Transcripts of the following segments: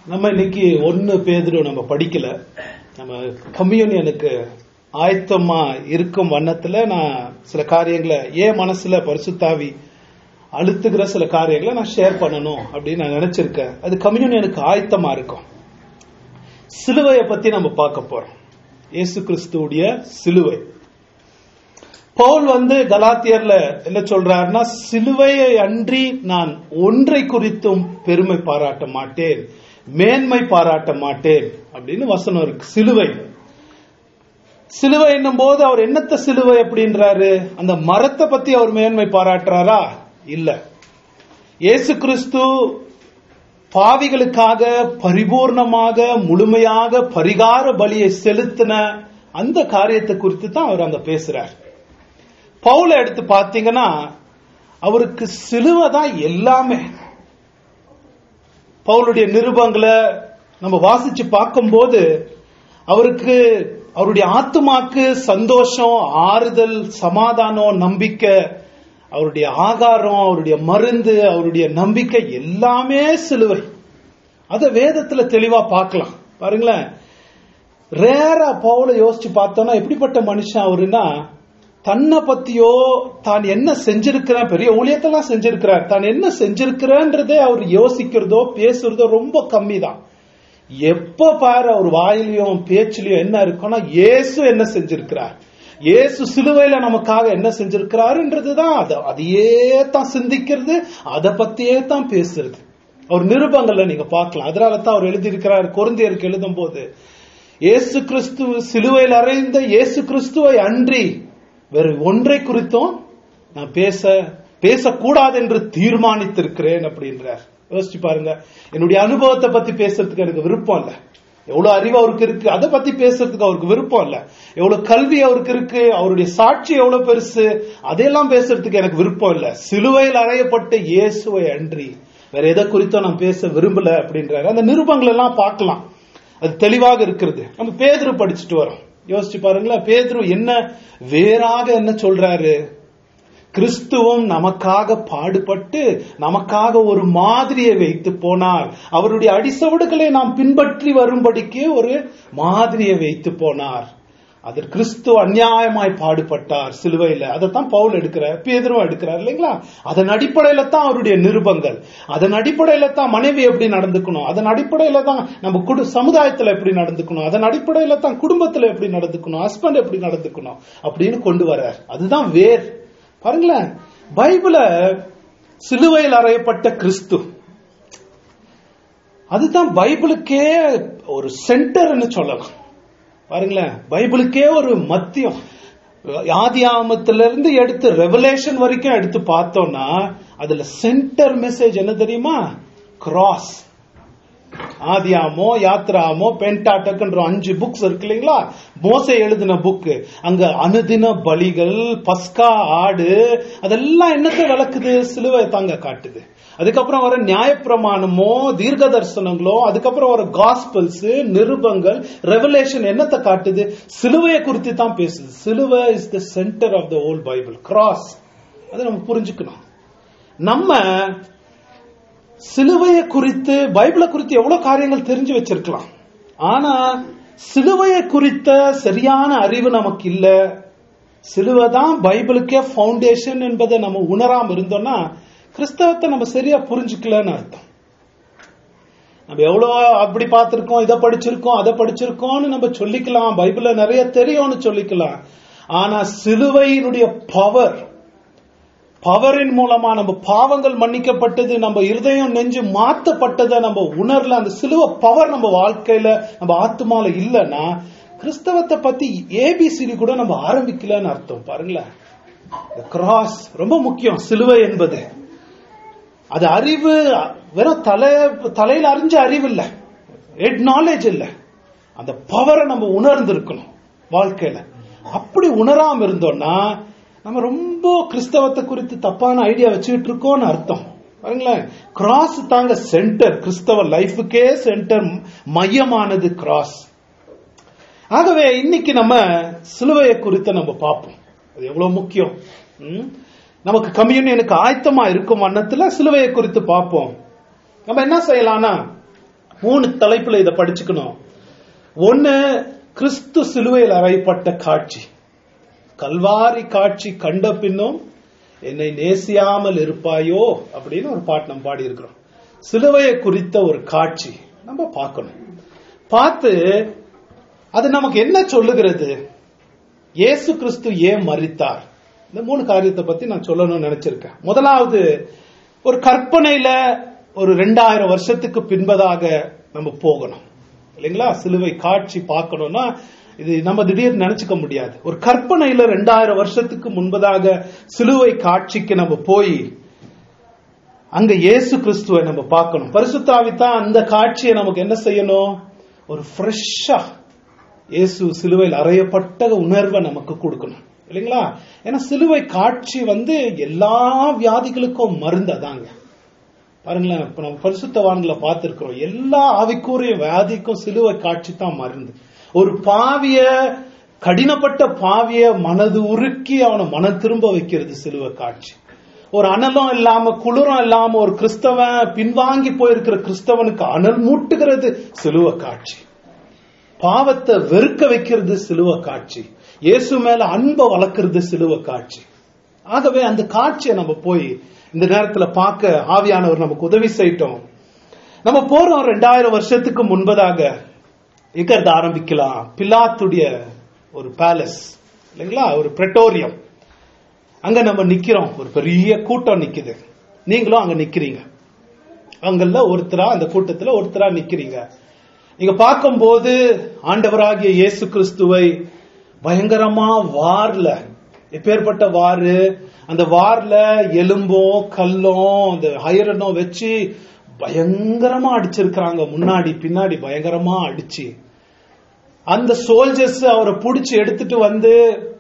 நம்ம இன்னைக்கு ஒன்னு பேதுரு நம்ம படிக்கல நம்ம கம்யூனியனுக்கு ஆயத்தமா இருக்கும் வண்ணத்துல நான் சில காரியங்களை ஏன் மனசுல பரிசுத்தாவி அழுத்துகிற சில காரியங்களை நான் ஷேர் பண்ணணும் அப்படின்னு நான் நினைச்சிருக்கேன் அது கம்யூனியனுக்கு ஆயத்தமா இருக்கும் சிலுவையை பத்தி நம்ம பார்க்க போறோம் இயேசு கிறிஸ்துவுடைய சிலுவை பவுல் வந்து கலாத்தியர்ல என்ன சொல்றாருன்னா சிலுவையை அன்றி நான் ஒன்றை குறித்தும் பெருமை பாராட்ட மாட்டேன் மேன்மை பாராட்ட மாட்டேன் அப்படின்னு வசனம் இருக்கு சிலுவை சிலுவை என்னும் போது அவர் என்னத்த சிலுவை அப்படின்றாரு அந்த மரத்தை பத்தி அவர் மேன்மை பாராட்டுறாரா இல்ல இயேசு கிறிஸ்து பாவிகளுக்காக பரிபூர்ணமாக முழுமையாக பரிகார பலியை செலுத்தின அந்த காரியத்தை குறித்து தான் அவர் அங்க பேசுறார் பவுல எடுத்து பார்த்தீங்கன்னா அவருக்கு சிலுவை தான் எல்லாமே பவுலுடைய நிருபங்களை நம்ம வாசிச்சு பார்க்கும்போது அவருக்கு அவருடைய ஆத்துமாக்கு சந்தோஷம் ஆறுதல் சமாதானம் நம்பிக்கை அவருடைய ஆகாரம் அவருடைய மருந்து அவருடைய நம்பிக்கை எல்லாமே சிலுவை அத வேதத்துல தெளிவா பார்க்கலாம் பாருங்களேன் ரேரா பவுல யோசிச்சு பார்த்தோம்னா எப்படிப்பட்ட மனுஷன் அவருன்னா தன்னை பத்தியோ தான் என்ன செஞ்சிருக்கிறேன் பெரிய ஊழியத்தெல்லாம் செஞ்சிருக்கிறார் தான் என்ன செஞ்சிருக்கிறேன்றதே அவர் யோசிக்கிறதோ பேசுறதோ ரொம்ப கம்மி தான் எப்ப பாரு அவர் வாயிலையும் பேச்சிலையும் என்ன இருக்கும்னா இயேசு என்ன செஞ்சிருக்கிறார் இயேசு சிலுவையில நமக்காக என்ன செஞ்சிருக்கிறாருன்றதுதான் அது அதையே தான் சிந்திக்கிறது அதை பத்தியே தான் பேசுறது அவர் நிருபங்கள்ல நீங்க பார்க்கலாம் அதனால தான் அவர் எழுதியிருக்கிறார் குழந்தையருக்கு எழுதும் போது இயேசு கிறிஸ்து சிலுவையில் அறைந்த இயேசு கிறிஸ்துவை அன்றி வேறு ஒன்றை குறித்தும் நான் பேச பேசக்கூடாது என்று தீர்மானித்திருக்கிறேன் அப்படின்றார் யோசிச்சு பாருங்க என்னுடைய அனுபவத்தை பத்தி பேசுறதுக்கு எனக்கு விருப்பம் இல்ல எவ்வளவு அறிவு அவருக்கு இருக்கு அதை பத்தி பேசுறதுக்கு அவருக்கு விருப்பம் இல்ல எவ்வளவு கல்வி அவருக்கு இருக்கு அவருடைய சாட்சி எவ்வளவு பெருசு அதையெல்லாம் பேசுறதுக்கு எனக்கு விருப்பம் இல்ல சிலுவையில் அறையப்பட்ட இயேசுவை அன்றி வேற எதை குறித்தும் நான் பேச விரும்பல அப்படின்றாரு அந்த நிருபங்கள் எல்லாம் பார்க்கலாம் அது தெளிவாக இருக்கிறது நம்ம பேதுரு படிச்சுட்டு வரோம் யோசிச்சு பாருங்களேன் பேதுரு என்ன வேறாக என்ன சொல்றாரு கிறிஸ்துவும் நமக்காக பாடுபட்டு நமக்காக ஒரு மாதிரியை வைத்து போனார் அவருடைய அடிசவடுகளை நாம் பின்பற்றி வரும்படிக்கு ஒரு மாதிரியை வைத்து போனார் அது கிறிஸ்து அநியாயமாய் பாடுபட்டார் சிலுவையில அதைத்தான் பவுல் எடுக்கிறார் பேதரும் எடுக்கிறார் இல்லைங்களா அதன் அடிப்படையில தான் அவருடைய நிருபங்கள் அதன் அடிப்படையில தான் மனைவி எப்படி நடந்துக்கணும் அதன் அடிப்படையில தான் நம்ம குடு சமுதாயத்துல எப்படி நடந்துக்கணும் அதன் அடிப்படையில தான் குடும்பத்துல எப்படி நடந்துக்கணும் ஹஸ்பண்ட் எப்படி நடந்துக்கணும் அப்படின்னு கொண்டு வர்றார் அதுதான் வேர் பாருங்களேன் பைபிள சிலுவையில் அறையப்பட்ட கிறிஸ்து அதுதான் பைபிளுக்கே ஒரு சென்டர்னு சொல்லலாம் பாருங்களேன் பைபிளுக்கே ஒரு மத்தியம் ஆதி ஆமத்திலிருந்து எடுத்து ரெவலேஷன் வரைக்கும் எடுத்து பார்த்தோம்னா அதுல சென்டர் மெசேஜ் என்ன தெரியுமா கிராஸ் ஆதியாமோ யாத்ராமோ பென்டாட்டக்ன்ற அஞ்சு புக்ஸ் இருக்கு இல்லைங்களா மோசை எழுதின புக்கு அங்க அனுதின பலிகள் பஸ்கா ஆடு அதெல்லாம் என்னத்தை விளக்குது சிலுவை தாங்க காட்டுது அதுக்கப்புறம் வர நியாயப்பிரமாணமோ தீர்க்க தரிசனங்களோ அதுக்கப்புறம் வர காஸ்பல்ஸ் நிருபங்கள் ரெவலேஷன் என்னத்தை காட்டுது சிலுவையை குறித்து தான் பேசுது சிலுவை is the centre of the whole Bible cross அதை நம்ம புரிஞ்சுக்கணும் நம்ம சிலுவையை குறித்து பைபிளை குறித்து எவ்வளவு காரியங்கள் தெரிஞ்சு வச்சிருக்கலாம் ஆனா சிலுவையை குறித்த சரியான அறிவு நமக்கு இல்ல சிலுவை தான் பைபிளுக்கே பவுண்டேஷன் என்பதை நம்ம உணராம இருந்தோம்னா கிறிஸ்தவத்தை நம்ம சரியா புரிஞ்சுக்கலன்னு அர்த்தம் நம்ம எவ்வளவு அப்படி பார்த்திருக்கோம் இதை படிச்சிருக்கோம் அதை படிச்சிருக்கோம்னு நம்ம சொல்லிக்கலாம் பைபிள்ல நிறைய தெரியும்னு சொல்லிக்கலாம் ஆனா சிலுவையினுடைய பவர் பவரின் மூலமா நம்ம பாவங்கள் மன்னிக்கப்பட்டது நம்ம இருதயம் நெஞ்சு மாத்தப்பட்டதை நம்ம உணரல அந்த சிலுவ பவர் நம்ம வாழ்க்கையில நம்ம ஆத்மால இல்லைன்னா கிறிஸ்தவத்தை பத்தி ஏபிசிடி கூட நம்ம ஆரம்பிக்கலன்னு அர்த்தம் பாருங்களேன் கிராஸ் ரொம்ப முக்கியம் சிலுவை என்பது அது அறிவு வெறும் தலை தலையில அறிஞ்ச அறிவு இல்ல ஹெட் நாலேஜ் இல்ல அந்த பவரை நம்ம உணர்ந்திருக்கணும் வாழ்க்கையில அப்படி உணராம இருந்தோம்னா நம்ம ரொம்ப கிறிஸ்தவத்தை குறித்து தப்பான ஐடியா வச்சுக்கிட்டு இருக்கோம்னு அர்த்தம் பாருங்களேன் கிராஸ் தாங்க சென்டர் கிறிஸ்தவ லைஃபுக்கே சென்டர் மையமானது கிராஸ் ஆகவே இன்னைக்கு நம்ம சிலுவையை குறித்து நம்ம பார்ப்போம் அது எவ்வளவு முக்கியம் ம்? நமக்கு கம்யூனியனுக்கு ஆயத்தமா இருக்கும் வண்ணத்துல சிலுவையை குறித்து பார்ப்போம் நம்ம என்ன செய்யலாம்னா மூணு தலைப்புல இதை படிச்சுக்கணும் ஒண்ணு கிறிஸ்து சிலுவையில் அறையப்பட்ட காட்சி கல்வாரி காட்சி கண்ட பின்னும் என்னை நேசியாமல் இருப்பாயோ அப்படின்னு ஒரு பாட்டு நம்ம பாடி இருக்கிறோம் சிலுவையை குறித்த ஒரு காட்சி நம்ம பார்க்கணும் பார்த்து அது நமக்கு என்ன சொல்லுகிறது இயேசு கிறிஸ்து ஏன் மறித்தார் இந்த மூணு காரியத்தை பத்தி நான் சொல்லணும்னு நினைச்சிருக்கேன் முதலாவது ஒரு கற்பனையில ஒரு ரெண்டாயிரம் வருஷத்துக்கு பின்பதாக நம்ம போகணும் இல்லைங்களா சிலுவை காட்சி பார்க்கணும்னா இது நம்ம திடீர்னு நினைச்சுக்க முடியாது ஒரு கற்பனையில ரெண்டாயிரம் வருஷத்துக்கு முன்பதாக சிலுவை காட்சிக்கு நம்ம போய் அங்க இயேசு கிறிஸ்துவை நம்ம பார்க்கணும் பரிசுத்தாவித்தான் அந்த காட்சியை நமக்கு என்ன செய்யணும் ஒரு ஃப்ரெஷ்ஷா இயேசு சிலுவையில் அறையப்பட்ட உணர்வை நமக்கு கொடுக்கணும் இல்லைங்களா ஏன்னா சிலுவை காட்சி வந்து எல்லா வியாதிகளுக்கும் மருந்து அதாங்க பாருங்களேன் இப்ப நம்ம பரிசுத்தவான்களை பார்த்திருக்கிறோம் எல்லா ஆவிக்குரிய வியாதிக்கும் சிலுவை காட்சி தான் மருந்து ஒரு பாவிய கடினப்பட்ட பாவிய மனது உருக்கி அவனை மனம் திரும்ப வைக்கிறது சிலுவை காட்சி ஒரு அனலும் இல்லாம குளிரும் இல்லாம ஒரு கிறிஸ்தவன் பின்வாங்கி போயிருக்கிற கிறிஸ்தவனுக்கு அனல் மூட்டுகிறது சிலுவை காட்சி பாவத்தை வெறுக்க வைக்கிறது சிலுவை காட்சி இயேசு மேல அன்பை வளர்க்கறது சிலுவை காட்சி ஆகவே அந்த காட்சியை நம்ம போய் இந்த நேரத்துல பார்க்க ஆவியானவர் நமக்கு உதவி செய்யட்டும் நம்ம போறோம் ரெண்டாயிரம் வருஷத்துக்கு முன்பதாக இருக்கிறத ஆரம்பிக்கலாம் பிலாத்துடைய ஒரு பேலஸ் இல்லைங்களா ஒரு பிரெட்டோரியம் அங்க நம்ம நிக்கிறோம் ஒரு பெரிய கூட்டம் நிக்குது நீங்களும் அங்க நிக்கிறீங்க அங்கல்ல ஒருத்தரா அந்த கூட்டத்துல ஒருத்தரா நிக்கிறீங்க நீங்க பார்க்கும்போது ஆண்டவராகிய இயேசு கிறிஸ்துவை பயங்கரமா வார்ல எப்பேற்பட்ட வாரு அந்த வார்ல எலும்பும் கல்லும் அந்த ஐரனும் வச்சு பயங்கரமா அடிச்சிருக்கிறாங்க முன்னாடி பின்னாடி பயங்கரமா அடிச்சு அந்த சோல்ஜர்ஸ் அவரை புடிச்சு எடுத்துட்டு வந்து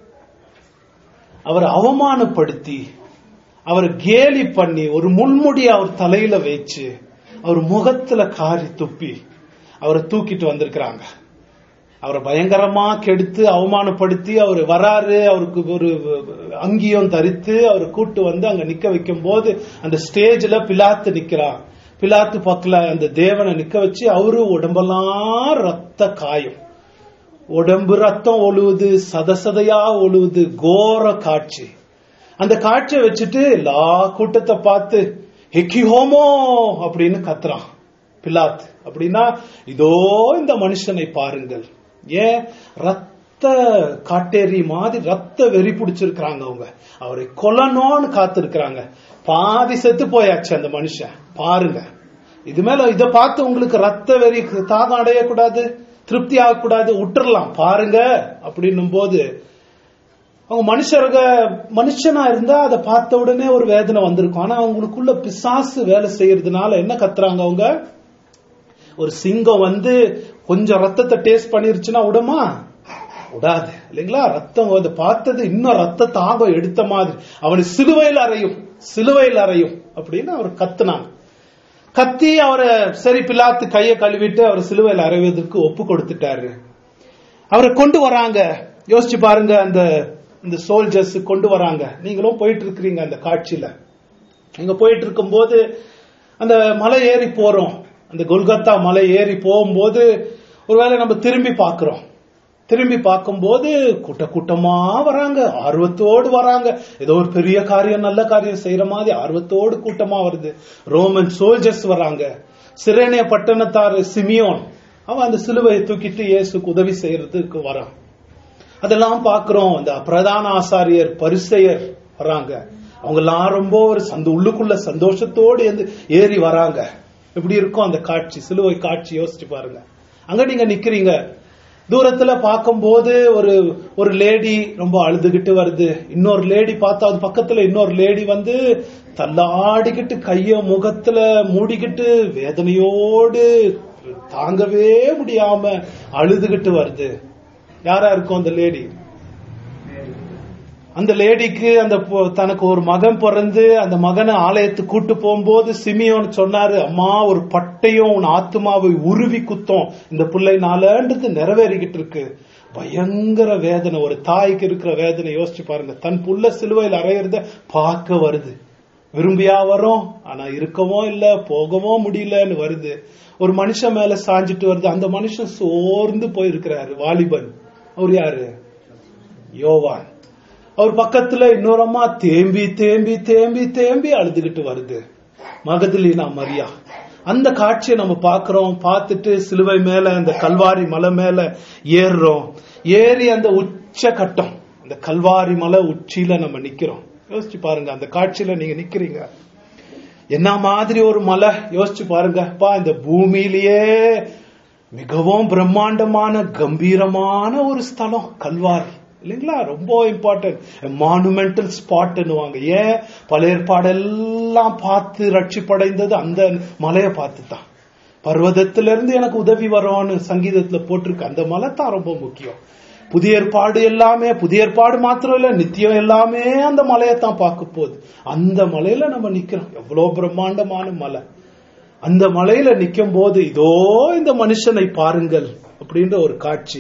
அவரை அவமானப்படுத்தி அவர் கேலி பண்ணி ஒரு முள்முடி அவர் தலையில வச்சு அவர் முகத்துல காரி துப்பி அவரை தூக்கிட்டு வந்திருக்கிறாங்க அவரை பயங்கரமா கெடுத்து அவமானப்படுத்தி அவர் வராரு அவருக்கு ஒரு அங்கியம் தரித்து அவரை கூட்டு வந்து அங்க நிக்க வைக்கும் போது அந்த ஸ்டேஜ்ல பிலாத்து நிக்கிறான் பிலாத்து பக்கல அந்த தேவனை நிக்க வச்சு அவரு உடம்பெல்லாம் ரத்த காயம் உடம்பு ரத்தம் ஒழுவுது சதசதையா ஒழுவுது கோர காட்சி அந்த காட்சியை வச்சுட்டு எல்லா கூட்டத்தை பார்த்து ஹெக்கி ஹோமோ அப்படின்னு கத்துறான் பிலாத் அப்படின்னா இதோ இந்த மனுஷனை பாருங்கள் ஏன் ரத்த காட்டேரி மாதிரி ரத்த வெறி பிடிச்சிருக்கிறாங்க அவங்க அவரை கொல்லணும்னு காத்திருக்கிறாங்க பாதி செத்து போயாச்சு அந்த மனுஷன் பாருங்க இது மேல இதை பார்த்து உங்களுக்கு ரத்த வெறி தாகம் அடையக்கூடாது திருப்தி ஆகக்கூடாது விட்டுறலாம் பாருங்க அப்படின்னும் போது அவங்க மனுஷருக மனுஷனா இருந்தா அதை பார்த்த உடனே ஒரு வேதனை வந்திருக்கும் ஆனா அவங்களுக்குள்ள பிசாசு வேலை செய்யறதுனால என்ன கத்துறாங்க அவங்க ஒரு சிங்கம் வந்து கொஞ்சம் ரத்தத்தை டேஸ்ட் பண்ணிருச்சுன்னா விடுமா விடாது இல்லைங்களா ரத்தம் அதை பார்த்தது இன்னும் ரத்த தாகம் எடுத்த மாதிரி அவனை சிலுவையில் அறையும் சிலுவையில் அறையும் அப்படின்னு அவர் கத்துனாங்க கத்தி அவரை சரி பிலாத்து கையை கழுவிட்டு அவர் சிலுவையில் அறைவதற்கு ஒப்பு கொடுத்துட்டாரு அவரை கொண்டு வராங்க யோசிச்சு பாருங்க அந்த இந்த சோல்ஜர்ஸ் கொண்டு வராங்க நீங்களும் போயிட்டு இருக்கிறீங்க அந்த காட்சியில நீங்க போயிட்டு இருக்கும்போது அந்த மலை ஏறி போறோம் அந்த கொல்கத்தா மலை ஏறி போகும்போது ஒருவேளை நம்ம திரும்பி பார்க்கிறோம் திரும்பி பார்க்கும்போது கூட்ட கூட்டமா வராங்க ஆர்வத்தோடு வராங்க ஏதோ ஒரு பெரிய காரியம் நல்ல காரியம் செய்யற மாதிரி ஆர்வத்தோடு கூட்டமா வருது ரோமன் சோல்ஜர்ஸ் வராங்க சிரேனிய பட்டணத்தார் சிமியோன் அவன் அந்த சிலுவையை தூக்கிட்டு இயேசுக்கு உதவி செய்யறதுக்கு வரான் அதெல்லாம் பாக்குறோம் அந்த பிரதான ஆசாரியர் பரிசெயர் வராங்க அவங்க எல்லாம் ரொம்ப ஒரு சந்த உள்ளுக்குள்ள சந்தோஷத்தோடு ஏறி வராங்க எப்படி இருக்கும் அந்த காட்சி சிலுவை காட்சி யோசிச்சு பாருங்க அங்க நீங்க நிக்கிறீங்க தூரத்துல பார்க்கும்போது ஒரு ஒரு லேடி ரொம்ப அழுதுகிட்டு வருது இன்னொரு லேடி பார்த்தா அது பக்கத்துல இன்னொரு லேடி வந்து தள்ளாடிக்கிட்டு கைய முகத்துல மூடிக்கிட்டு வேதனையோடு தாங்கவே முடியாம அழுதுகிட்டு வருது யாரா இருக்கும் அந்த லேடி அந்த லேடிக்கு அந்த தனக்கு ஒரு மகன் பிறந்து அந்த மகனை ஆலயத்துக்கு கூட்டு போகும்போது சிமியோன்னு சொன்னாரு அம்மா ஒரு பட்டையும் உன் ஆத்மாவை உருவி குத்தம் இந்த பிள்ளைனாலன்றது நிறைவேறிக்கிட்டு இருக்கு பயங்கர வேதனை ஒரு தாய்க்கு இருக்கிற வேதனை யோசிச்சு பாருங்க தன் புள்ள சிலுவையில் அறையிறத பார்க்க வருது விரும்பியா வரும் ஆனா இருக்கவும் இல்ல போகவும் முடியலன்னு வருது ஒரு மனுஷன் மேல சாஞ்சிட்டு வருது அந்த மனுஷன் சோர்ந்து போயிருக்கிறாரு வாலிபன் அவர் யாரு யோவான் அவர் பக்கத்துல இன்னொரு அம்மா தேம்பி தேம்பி தேம்பி தேம்பி அழுதுகிட்டு வருது மகதலினா மரியா அந்த காட்சியை நம்ம பார்க்கிறோம் பார்த்துட்டு சிலுவை மேல அந்த கல்வாரி மலை மேல ஏறுறோம் ஏறி அந்த உச்ச கட்டம் அந்த கல்வாரி மலை உச்சியில நம்ம நிக்கிறோம் யோசிச்சு பாருங்க அந்த காட்சியில நீங்க நிக்கிறீங்க என்ன மாதிரி ஒரு மலை யோசிச்சு பாருங்க அப்பா இந்த பூமியிலேயே மிகவும் பிரம்மாண்டமான கம்பீரமான ஒரு ஸ்தலம் கல்வாரி இல்லைங்களா ரொம்ப இம்பார்ட்டன்ட் மானுமெண்டல் ஸ்பாட்னுவாங்க ஏன் பல ஏற்பாடெல்லாம் பார்த்து ரட்சிப்படைந்தது அந்த மலையை பார்த்து தான் பர்வதத்திலிருந்து எனக்கு உதவி வரும்னு சங்கீதத்துல போட்டிருக்கு அந்த மலை தான் ரொம்ப முக்கியம் புதிய ஏற்பாடு எல்லாமே புதிய ஏற்பாடு மாத்திரம் இல்ல நித்தியம் எல்லாமே அந்த மலையை தான் பார்க்க போகுது அந்த மலையில நம்ம நிக்கிறோம் எவ்வளவு பிரம்மாண்டமான மலை அந்த மலையில நிக்கும் போது இதோ இந்த மனுஷனை பாருங்கள் அப்படின்ற ஒரு காட்சி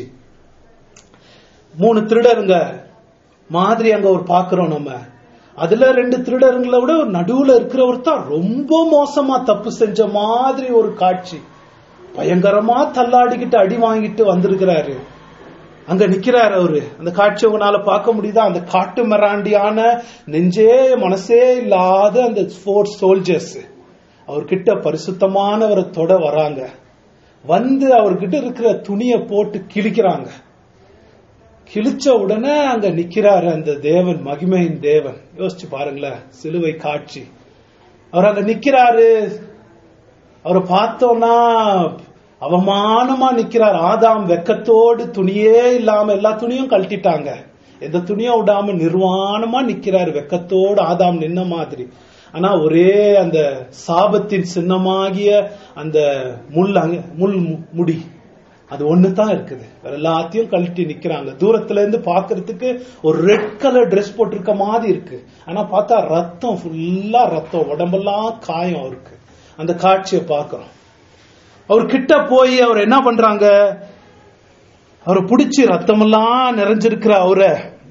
மூணு திருடருங்க மாதிரி அங்க ஒரு பாக்குறோம் நம்ம அதுல ரெண்டு திருடருங்களை விட ஒரு நடுவுல இருக்கிறவர் தான் ரொம்ப மோசமா தப்பு செஞ்ச மாதிரி ஒரு காட்சி பயங்கரமா தள்ளாடிக்கிட்டு அடி வாங்கிட்டு வந்திருக்கிறாரு அங்க நிக்கிறாரு அவரு அந்த காட்சி உங்களால பார்க்க முடியுதா அந்த காட்டு மிராண்டியான நெஞ்சே மனசே இல்லாத அந்த ஃபோர் சோல்ஜர்ஸ் அவர்கிட்ட பரிசுத்தமானவரை தொட வராங்க வந்து அவர்கிட்ட இருக்கிற துணியை போட்டு கிழிக்கிறாங்க கிழிச்ச உடனே அங்க நிக்கிறாரு அந்த தேவன் மகிமையின் தேவன் யோசிச்சு பாருங்களேன் சிலுவை காட்சி அவர் அங்க நிக்கிறாரு அவரை பார்த்தோம்னா அவமானமா நிக்கிறார் ஆதாம் வெக்கத்தோடு துணியே இல்லாம எல்லா துணியும் கழட்டிட்டாங்க எந்த துணியும் விடாம நிர்வாணமா நிக்கிறாரு வெக்கத்தோடு ஆதாம் நின்ன மாதிரி ஆனா ஒரே அந்த சாபத்தின் சின்னமாகிய அந்த முள் அங்க முள் மு- முடி அது ஒண்ணு தான் இருக்குது வேற எல்லாத்தையும் கழட்டி நிக்கிறாங்க தூரத்துல இருந்து பாக்குறதுக்கு ஒரு ரெட் கலர் Dress போட்டிருக்க மாதிரி இருக்கு ஆனா பார்த்தா ரத்தம் ஃபுல்லா ரத்தம் உடம்பெல்லாம் காயம் அவருக்கு அந்த காட்சியை பார்க்கிறோம் அவர் கிட்ட போய் அவர் என்ன பண்றாங்க அவரை பிடிச்சி ரத்தமெல்லாம் நிறைஞ்சிருக்கிற அவரை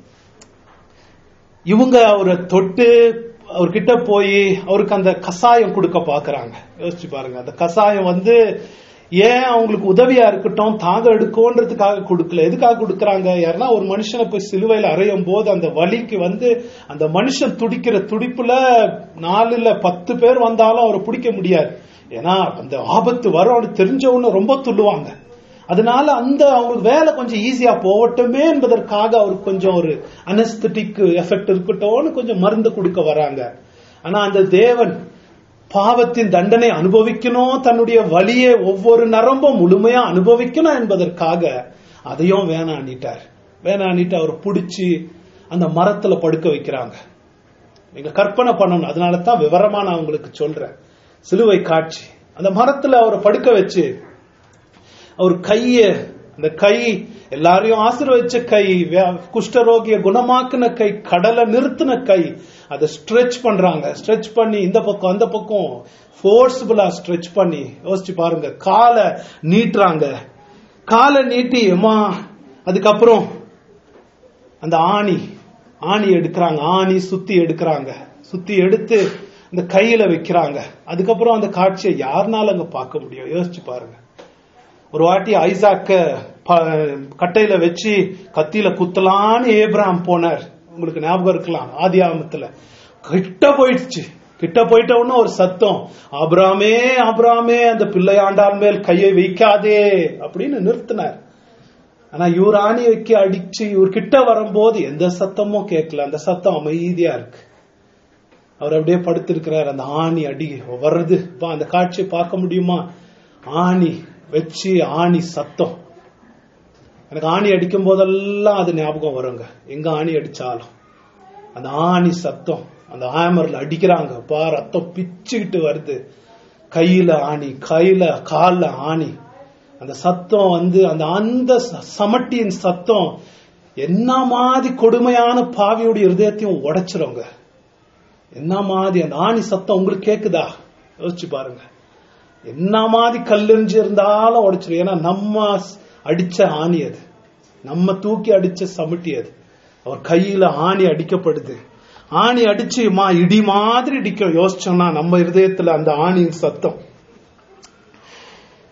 இவங்க அவரை தொட்டு அவர்கிட்ட போய் அவருக்கு அந்த கசாயம் கொடுக்க பாக்குறாங்க யோசிச்சு பாருங்க அந்த கசாயம் வந்து ஏன் அவங்களுக்கு உதவியா இருக்கட்டும் தாக எடுக்கோன்றதுக்காக கொடுக்கல எதுக்காக கொடுக்கறாங்க யாருன்னா ஒரு மனுஷனை போய் சிலுவையில அறையும் போது அந்த வலிக்கு வந்து அந்த மனுஷன் துடிக்கிற துடிப்புல நாலு இல்ல பத்து பேர் வந்தாலும் அவரை பிடிக்க முடியாது ஏன்னா அந்த ஆபத்து வரும் தெரிஞ்சவொன்னு ரொம்ப துள்ளுவாங்க அதனால அந்த அவங்களுக்கு வேலை கொஞ்சம் ஈஸியா போகட்டுமே என்பதற்காக அவருக்கு கொஞ்சம் ஒரு அனஸ்தட்டிக் எஃபெக்ட் இருக்கட்டும்னு கொஞ்சம் மருந்து கொடுக்க வராங்க ஆனா அந்த தேவன் பாவத்தின் தண்டனை அனுபவிக்கணும் தன்னுடைய வலியை ஒவ்வொரு நரம்பும் முழுமையா அனுபவிக்கணும் என்பதற்காக அதையும் வேணாண்டிட்டார் வேணாண்டிட்டு அவர் பிடிச்சி அந்த மரத்துல படுக்க வைக்கிறாங்க நீங்க கற்பனை பண்ணணும் அதனால தான் விவரமா நான் உங்களுக்கு சொல்றேன் சிலுவை காட்சி அந்த மரத்துல அவரை படுக்க வச்சு அவர் கைய அந்த கை எல்லாரையும் ஆசீர்வதிச்ச கை வே- குஷ்டரோகிய குணமாக்குன கை கடலை நிறுத்தின கை அதை ஸ்ட்ரெச் பண்றாங்க ஸ்ட்ரெச் பண்ணி இந்த பக்கம் அந்த பக்கம் ஃபோர்ஸ்ஃபுல்லா ஸ்ட்ரெச் பண்ணி யோசிச்சு பாருங்க காலை நீட்டுறாங்க காலை நீட்டி அம்மா அதுக்கப்புறம் அந்த ஆணி ஆணி எடுக்கிறாங்க ஆணி சுத்தி எடுக்கிறாங்க சுத்தி எடுத்து அந்த கையில வைக்கிறாங்க அதுக்கப்புறம் அந்த காட்சியை யாருனால அங்க பார்க்க முடியும் யோசிச்சு பாருங்க ஒரு வாட்டி ஐசாக்க ப- கட்டையில வச்சு கத்தியில குத்தலான்னு ஏப்ராம் போனார் உங்களுக்கு ஞாபகம் இருக்கலாம் ஆதி ஆமத்துல கிட்ட போயிடுச்சு கிட்ட போயிட்ட உடனே ஒரு சத்தம் ஆபிராமே ஆபிராமே அந்த பிள்ளையாண்டான் மேல் கையை வைக்காதே அப்படின்னு நிறுத்தினார் ஆனா இவர் ஆணி வைக்க அடிச்சு இவர் கிட்ட வரும்போது எந்த சத்தமும் கேட்கல அந்த சத்தம் அமைதியா இருக்கு அவர் அப்படியே படுத்திருக்கிறார் அந்த ஆணி அடி வர்றது பா, அந்த காட்சியை பார்க்க முடியுமா ஆணி வச்சு ஆணி சத்தம் எனக்கு ஆணி அடிக்கும் போதெல்லாம் அது ஞாபகம் வருங்க எங்க ஆணி அடிச்சாலும் அந்த ஆணி சத்தம் அந்த ஆமர்ல அடிக்கிறாங்க பா ரத்தம் பிச்சுக்கிட்டு வருது கையில ஆணி கையில கால்ல ஆணி அந்த சத்தம் வந்து அந்த அந்த ச- சமட்டியின் சத்தம் என்ன மாதிரி கொடுமையான பாவியுடைய இருதயத்தையும் உடைச்சிருங்க என்ன மாதிரி அந்த ஆணி சத்தம் உங்களுக்கு கேக்குதா யோசிச்சு பாருங்க என்ன மாதிரி கல்லெறிஞ்சு இருந்தாலும் உடைச்சிரும் ஏன்னா நம்ம ஸ்- அடிச்ச ஆணி அது நம்ம தூக்கி அடிச்ச சமட்டி அது அவர் கையில ஆணி அடிக்கப்படுது ஆணி அடிச்சு மா இடி மாதிரி இடிக்கும் யோசிச்சோம்னா நம்ம இருதயத்துல அந்த ஆணியின் சத்தம்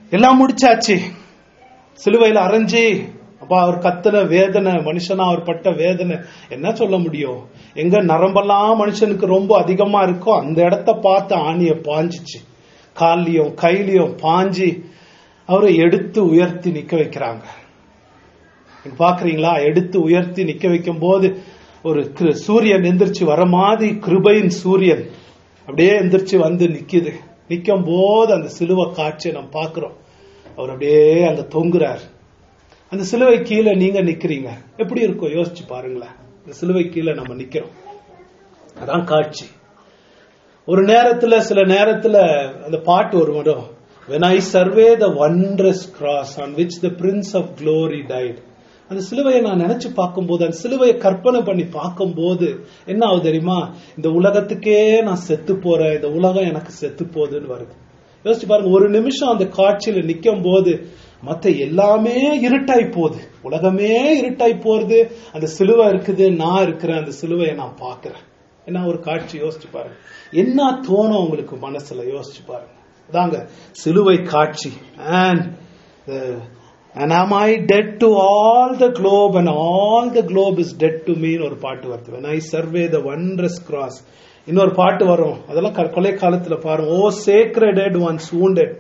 எல்லாம் முடிச்சாச்சு சிலுவையில அரைஞ்சி அப்பா அவர் கத்துன வேதனை மனுஷனா அவர் பட்ட வேதனை என்ன சொல்ல முடியும் எங்க நரம்பெல்லாம் மனுஷனுக்கு ரொம்ப அதிகமா இருக்கோ அந்த இடத்த பார்த்து ஆணிய பாஞ்சிச்சு கால்லயும் கையிலயும் பாஞ்சி அவரை எடுத்து உயர்த்தி நிக்க வைக்கிறாங்க நீங்க பாக்குறீங்களா எடுத்து உயர்த்தி நிக்க வைக்கும் போது ஒரு கிரு- சூரியன் எந்திரிச்சு வர மாதிரி கிருபையின் சூரியன் அப்படியே எந்திரிச்சு வந்து நிக்குது நிக்கும் போது அந்த சிலுவை காட்சியை நம்ம பார்க்கிறோம் அவர் அப்படியே அங்க தொங்குறார் அந்த சிலுவை கீழே நீங்க நிக்கிறீங்க எப்படி இருக்கும் யோசிச்சு பாருங்களேன் இந்த சிலுவை கீழே நம்ம நிக்கிறோம் அதான் காட்சி ஒரு நேரத்துல சில நேரத்துல அந்த பாட்டு ஒரு வரும் when i survey the wondrous cross on which the prince of glory died அந்த சிலுவையை நான் நினைச்சு பார்க்கும்போது அந்த சிலுவையை கற்பனை பண்ணி பார்க்கும்போது என்ன ஆகுது தெரியுமா இந்த உலகத்துக்கே நான் செத்து போறேன் இந்த உலகம் எனக்கு செத்து போகுதுன்னு வருது யோசிச்சு பாருங்க ஒரு நிமிஷம் அந்த காட்சியில நிக்கும் போது மத்த எல்லாமே இருட்டாய் போகுது உலகமே இருட்டாய் போறது அந்த சிலுவை இருக்குது நான் இருக்கிறேன் அந்த சிலுவையை நான் பார்க்கிறேன் என்ன ஒரு காட்சி யோசிச்சு பாருங்க என்ன தோணும் உங்களுக்கு மனசுல யோசிச்சு பாருங்க அதாங்க சிலுவை காட்சி and the- and am I dead to all the globe and all the globe is dead to me ன்னு ஒரு பாட்டு வருது when I survey the wondrous cross இன்னொரு பாட்டு வரும் அதெல்லாம் க- கொலை காலத்துல பாருங்க ஓ sacred head once wounded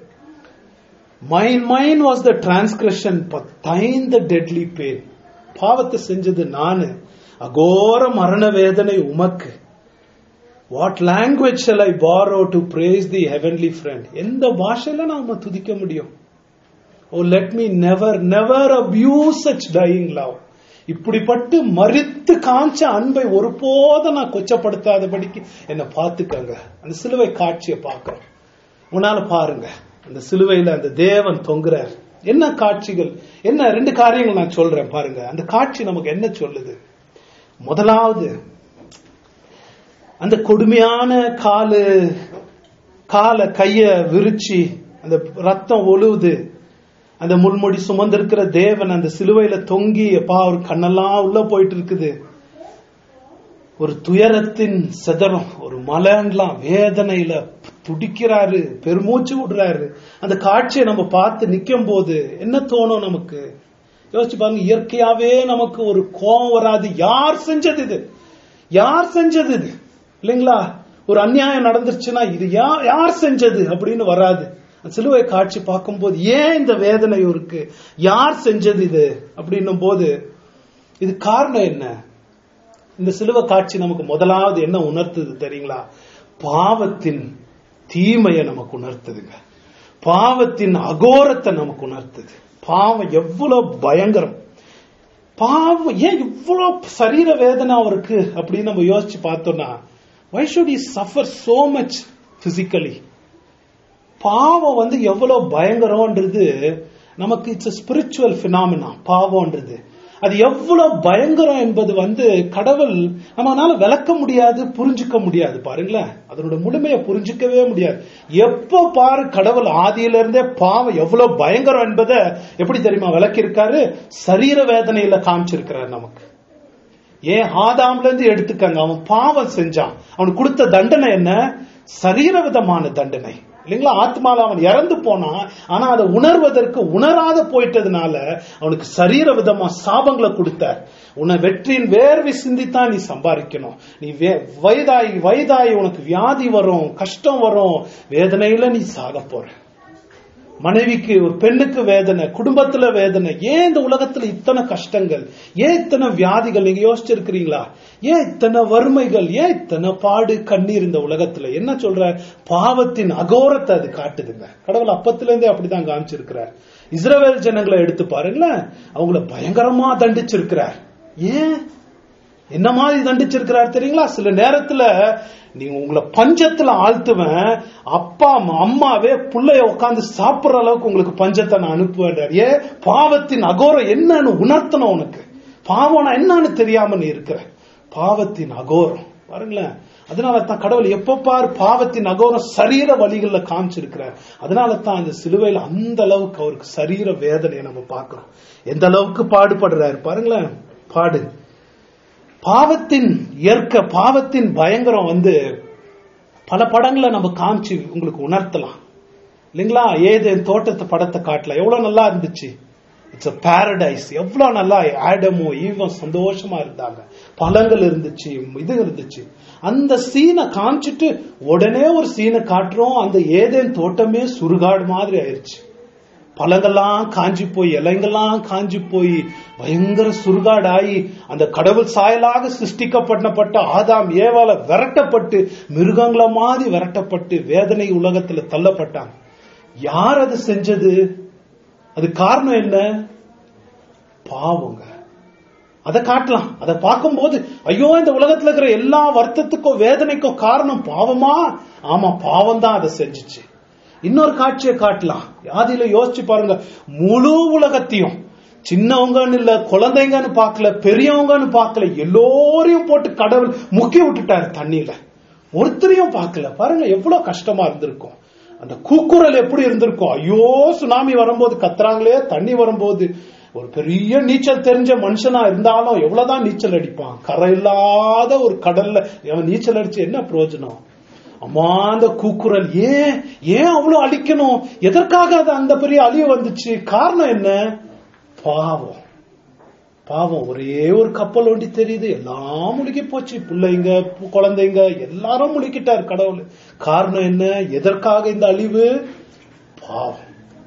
mine mine was the transgression but thine the deadly pain பாவத்தை செஞ்சது நானு அகோர மரண வேதனை உமக்கு what language shall I borrow to praise the heavenly friend எந்த பாஷையில நாம துதிக்க முடியும் oh let me never never abuse such dying love இப்படிப்பட்டு மறித்து காஞ்ச அன்பை ஒருபோதும் நான் கொச்சப்படுத்தாதபடிக்கு என்னை பார்த்துக்கங்க அந்த சிலுவை காட்சியை பார்க்கிறோம் முன்னால பாருங்க அந்த சிலுவையில அந்த தேவன் தொங்குறார் என்ன காட்சிகள் என்ன ரெண்டு காரியங்கள் நான் சொல்றேன் பாருங்க அந்த காட்சி நமக்கு என்ன சொல்லுது முதலாவது அந்த கொடுமையான காலு கால கைய விரிச்சு அந்த ரத்தம் ஒழுவுது அந்த முள்முடி சுமந்திருக்கிற தேவன் அந்த சிலுவையில தொங்கி எப்பா அவர் கண்ணெல்லாம் உள்ள போயிட்டு இருக்குது ஒரு துயரத்தின் சிதறம் ஒரு மலன்லாம் வேதனையில துடிக்கிறாரு பெருமூச்சு விடுறாரு அந்த காட்சியை நம்ம பார்த்து நிக்கும் போது என்ன தோணும் நமக்கு யோசிச்சு பாருங்க இயற்கையாவே நமக்கு ஒரு கோபம் வராது யார் செஞ்சது இது யார் செஞ்சது இது இல்லைங்களா ஒரு அநியாயம் நடந்துருச்சுன்னா இது யா- யார் செஞ்சது அப்படின்னு வராது அந்த சிலுவை காட்சி பார்க்கும்போது ஏன் இந்த வேதனை இருக்கு யார் செஞ்சது இது அப்படின்னும் போது இது காரணம் என்ன இந்த சிலுவை காட்சி நமக்கு முதலாவது என்ன உணர்த்துது தெரியுங்களா பாவத்தின் தீமையை நமக்கு உணர்த்துதுங்க பாவத்தின் அகோரத்தை நமக்கு உணர்த்துது பாவம் எவ்வளவு பயங்கரம் பாவம் ஏன் இவ்வளவு சரீர வேதனை அவருக்கு அப்படின்னு நம்ம யோசிச்சு பார்த்தோம்னா why should he suffer so much physically பாவம் வந்து எவ்வளவு பயங்கரம்ன்றது நமக்கு இட்ஸ் ஸ்பிரிச்சுவல் பினாமினா பாவம்ன்றது அது எவ்வளவு பயங்கரம் என்பது வந்து கடவுள் நம்மனால விளக்க முடியாது புரிஞ்சுக்க முடியாது பாருங்களேன் அதனோட முழுமையை புரிஞ்சுக்கவே முடியாது எப்போ பாரு கடவுள் ஆதியில இருந்தே பாவம் எவ்வளவு பயங்கரம் என்பதை எப்படி தெரியுமா விளக்கியிருக்காரு சரீர வேதனையில காமிச்சிருக்கிறார் நமக்கு ஏன் ஆதாம்ல இருந்து எடுத்துக்கங்க அவன் பாவம் செஞ்சான் அவனுக்கு கொடுத்த தண்டனை என்ன சரீர விதமான தண்டனை இல்லைங்களா ஆத்மால அவன் இறந்து போனான் ஆனா அதை உணர்வதற்கு உணராத போயிட்டதுனால அவனுக்கு சரீர விதமா சாபங்களை கொடுத்தார் உன்னை வெற்றியின் வேர்வை சிந்தித்தான் நீ சம்பாதிக்கணும் நீ வே- வயதாகி வயதாகி உனக்கு வியாதி வரும் கஷ்டம் வரும் வேதனையில நீ சாக போற மனைவிக்கு ஒரு பெண்ணுக்கு வேதனை குடும்பத்துல வேதனை ஏன் இந்த உலகத்துல இத்தனை கஷ்டங்கள் ஏன் இத்தனை வியாதிகள் நீங்க யோசிச்சிருக்கிறீங்களா ஏன் இத்தனை வறுமைகள் ஏன் இத்தனை பாடு கண்ணீர் இந்த உலகத்துல என்ன சொல்ற பாவத்தின் அகோரத்தை அது காட்டுதுங்க கடவுள் அப்பத்துல இருந்தே அப்படிதான் காமிச்சிருக்கிறார் இஸ்ரவேல் ஜனங்களை எடுத்து பாருங்களேன் அவங்கள பயங்கரமா தண்டிச்சிருக்கிறார் ஏன் என்ன மாதிரி தண்டிச்சிருக்கிறார் தெரியுங்களா சில நேரத்துல நீங்க உங்களை பஞ்சத்துல ஆழ்த்துவேன் அப்பா அம்மா- அம்மாவே புள்ளைய உட்காந்து சாப்பிடுற அளவுக்கு உங்களுக்கு பஞ்சத்தை நான் அனுப்புவேன் ஏன் பாவத்தின் அகோரம் என்னன்னு உணர்த்தணும் உனக்கு பாவம்னா என்னன்னு தெரியாம நீ இருக்கிற பாவத்தின் அகோரம் பாருங்களேன் அதனால தான் கடவுள் எப்ப பார் பாவத்தின் அகோரம் சரீர வழிகள்ல காமிச்சிருக்கிறார் அதனால தான் அந்த சிலுவையில அந்த அளவுக்கு அவருக்கு சரீர வேதனையை நம்ம பார்க்கிறோம் எந்த அளவுக்கு பாடுபடுறாரு பாருங்களேன் பாடு பாவத்தின் இயற்க பாவத்தின் பயங்கரம் வந்து பல படங்களை நம்ம காமிச்சு உங்களுக்கு உணர்த்தலாம் இல்லைங்களா ஏதேன் தோட்டத்து படத்தை காட்டல எவ்வளவு நல்லா இருந்துச்சு இட்ஸ் அ பாரடைஸ் எவ்வளவு நல்லா ஆடமோ ஈவம் சந்தோஷமா இருந்தாங்க பழங்கள் இருந்துச்சு இது இருந்துச்சு அந்த சீனை காமிச்சிட்டு உடனே ஒரு சீனை காட்டுறோம் அந்த ஏதேன் தோட்டமே சுடுகாடு மாதிரி ஆயிருச்சு பழங்கள்லாம் காஞ்சி போய் இலைங்கெல்லாம் காஞ்சி போய் பயங்கர சுருகாடாகி அந்த கடவுள் சாயலாக சிருஷ்டிக்கப்பட்டப்பட்ட ஆதாம் ஏவால விரட்டப்பட்டு மிருகங்கள மாதிரி விரட்டப்பட்டு வேதனை உலகத்துல தள்ளப்பட்டாங்க யார் அது செஞ்சது அது காரணம் என்ன பாவங்க அதை காட்டலாம் அதை பார்க்கும்போது ஐயோ இந்த உலகத்துல இருக்கிற எல்லா வருத்தத்துக்கும் வேதனைக்கும் காரணம் பாவமா ஆமா பாவம் தான் அதை செஞ்சுச்சு இன்னொரு காட்சியை காட்டலாம் ஆதியில யோசிச்சு பாருங்க முழு உலகத்தையும் சின்னவங்கன்னு இல்ல குழந்தைங்கன்னு பார்க்கல பெரியவங்கன்னு பார்க்கல எல்லோரையும் போட்டு கடவுள் முக்கி விட்டுட்டாரு தண்ணியில ஒருத்தரையும் பார்க்கல பாருங்க எவ்வளவு கஷ்டமா இருந்திருக்கும் அந்த கூக்குரல் எப்படி இருந்திருக்கும் ஐயோ சுனாமி வரும்போது கத்துறாங்களே தண்ணி வரும்போது ஒரு பெரிய நீச்சல் தெரிஞ்ச மனுஷனா இருந்தாலும் எவ்வளவுதான் நீச்சல் அடிப்பான் கரை இல்லாத ஒரு கடல்ல அவன் நீச்சல் அடிச்சு என்ன பிரயோஜனம் அம்மா அந்த கூக்குரல் ஏன் ஏன் அவ்வளவு அழிக்கணும் எதற்காக அது அந்த பெரிய அழிவு வந்துச்சு காரணம் என்ன பாவம் பாவம் ஒரே ஒரு கப்பல் ஒண்டி தெரியுது எல்லாம் முழுகி போச்சு பிள்ளைங்க பு- குழந்தைங்க எல்லாரும் முழுகிட்டார் கடவுள் காரணம் என்ன எதற்காக இந்த அழிவு பாவம்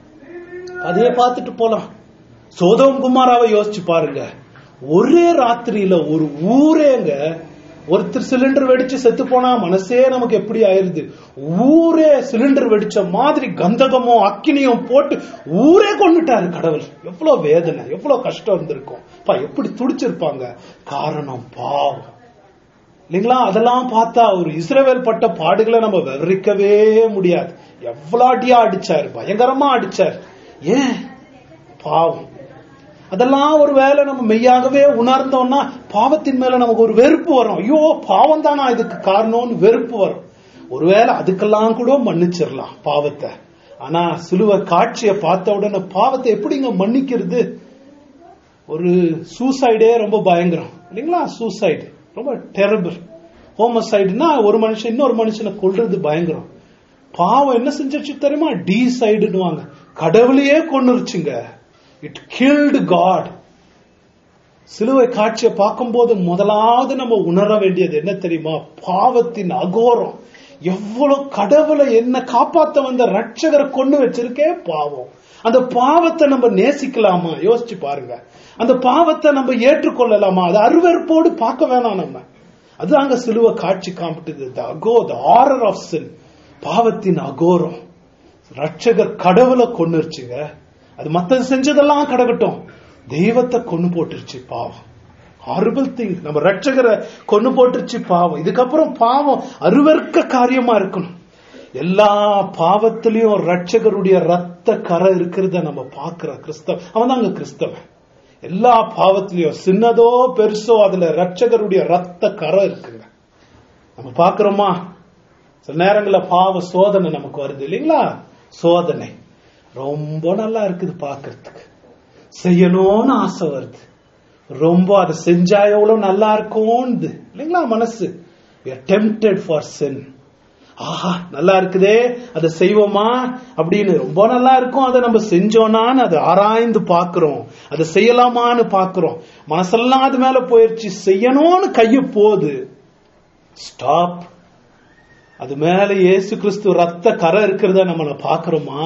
அதே பார்த்துட்டு போலாம் சோதம் குமாராவை யோசிச்சு பாருங்க ஒரே ராத்திரியில ஒரு ஊரேங்க ஒருத்தர் சிலிண்டர் வெடிச்சு செத்து போனா மனசே நமக்கு எப்படி ஆயிருது ஊரே சிலிண்டர் வெடிச்ச மாதிரி கந்தகமும் அக்கினியும் போட்டு ஊரே கொண்டுட்டாரு கடவுள் எவ்வளவு வேதனை எவ்வளவு கஷ்டம் இருந்திருக்கும் பா எப்படி துடிச்சிருப்பாங்க காரணம் பாவம் இல்லைங்களா அதெல்லாம் பார்த்தா ஒரு இஸ்ரவேல் பட்ட பாடுகளை நம்ம விவரிக்கவே முடியாது எவ்வளவு அடியா அடிச்சாரு பயங்கரமா அடிச்சாரு ஏன் பாவம் அதெல்லாம் ஒரு வேளை நம்ம மெய்யாகவே உணர்ந்தோம்னா பாவத்தின் மேல நமக்கு ஒரு வெறுப்பு வரும் ஐயோ பாவம் தானா இதுக்கு காரணம்னு வெறுப்பு வரும் ஒருவேளை அதுக்கெல்லாம் கூட மன்னிச்சிடலாம் பாவத்தை ஆனா சிலுவை காட்சியை பார்த்த உடனே பாவத்தை எப்படிங்க மன்னிக்கிறது ஒரு சூசைடே ரொம்ப பயங்கரம் இல்லைங்களா சூசைடு ரொம்ப டெரபிள் ஹோமசைடுனா ஒரு மனுஷன் இன்னொரு மனுஷனை கொல்றது பயங்கரம் பாவம் என்ன செஞ்சிருச்சு தெரியுமா டி சைடுன்னுவாங்க கடவுளையே கொன்னுருச்சுங்க இட் கில்டு காட் சிலுவை காட்சியை பார்க்கும்போது முதலாவது நம்ம உணர வேண்டியது என்ன தெரியுமா பாவத்தின் அகோரம் எவ்வளவு கடவுளை என்ன காப்பாத்த வந்த ரட்சகரை கொண்டு வச்சிருக்கே பாவம் அந்த பாவத்தை நம்ம நேசிக்கலாமா யோசிச்சு பாருங்க அந்த பாவத்தை நம்ம ஏற்றுக்கொள்ளலாமா அது அருவருப்போடு பார்க்க வேணாம் நம்ம அது அங்க சிலுவை காட்சி காமிட்டது the அகோ த ஆரர் ஆஃப் sin பாவத்தின் அகோரம் ரட்சகர் கடவுளை கொன்னுருச்சுங்க அது மத்தது செஞ்சதெல்லாம் கடகட்டும் தெய்வத்தை கொன்னு போட்டுருச்சு பாவம் ஹாரிபிள் திங் நம்ம ரட்சகரை கொன்னு போட்டுருச்சு பாவம் இதுக்கப்புறம் பாவம் அருவர்க்க காரியமா இருக்கணும் எல்லா பாவத்திலையும் ரட்சகருடைய ரத்த கரை இருக்கிறத நம்ம பார்க்கிறோம் கிறிஸ்தவ அவன் தாங்க கிறிஸ்தவன் எல்லா பாவத்திலையும் சின்னதோ பெருசோ அதுல ரட்சகருடைய ரத்த கரை இருக்குங்க நம்ம பார்க்கிறோமா சில நேரங்களில் பாவ சோதனை நமக்கு வருது இல்லைங்களா சோதனை ரொம்ப நல்லா இருக்குது பார்க்கிறதுக்கு செய்யணும்னு ஆசை வருது ரொம்ப அதை செஞ்சா எவ்வளவு நல்லா இருக்கும்னு இல்லைங்களா மனசு டெம்டட் ஃபார் sin ஆஹா நல்லா இருக்குதே அதை செய்வோமா அப்படின்னு ரொம்ப நல்லா இருக்கும் அதை நம்ம செஞ்சோனான்னு அதை ஆராய்ந்து பார்க்கிறோம் அதை செய்யலாமான்னு பார்க்கிறோம் மனசெல்லாம் அது மேல போயிருச்சு செய்யணும்னு கைய போகுது ஸ்டாப் அது மேல இயேசு கிறிஸ்து ரத்த கரை இருக்கிறத நம்ம பார்க்கிறோமா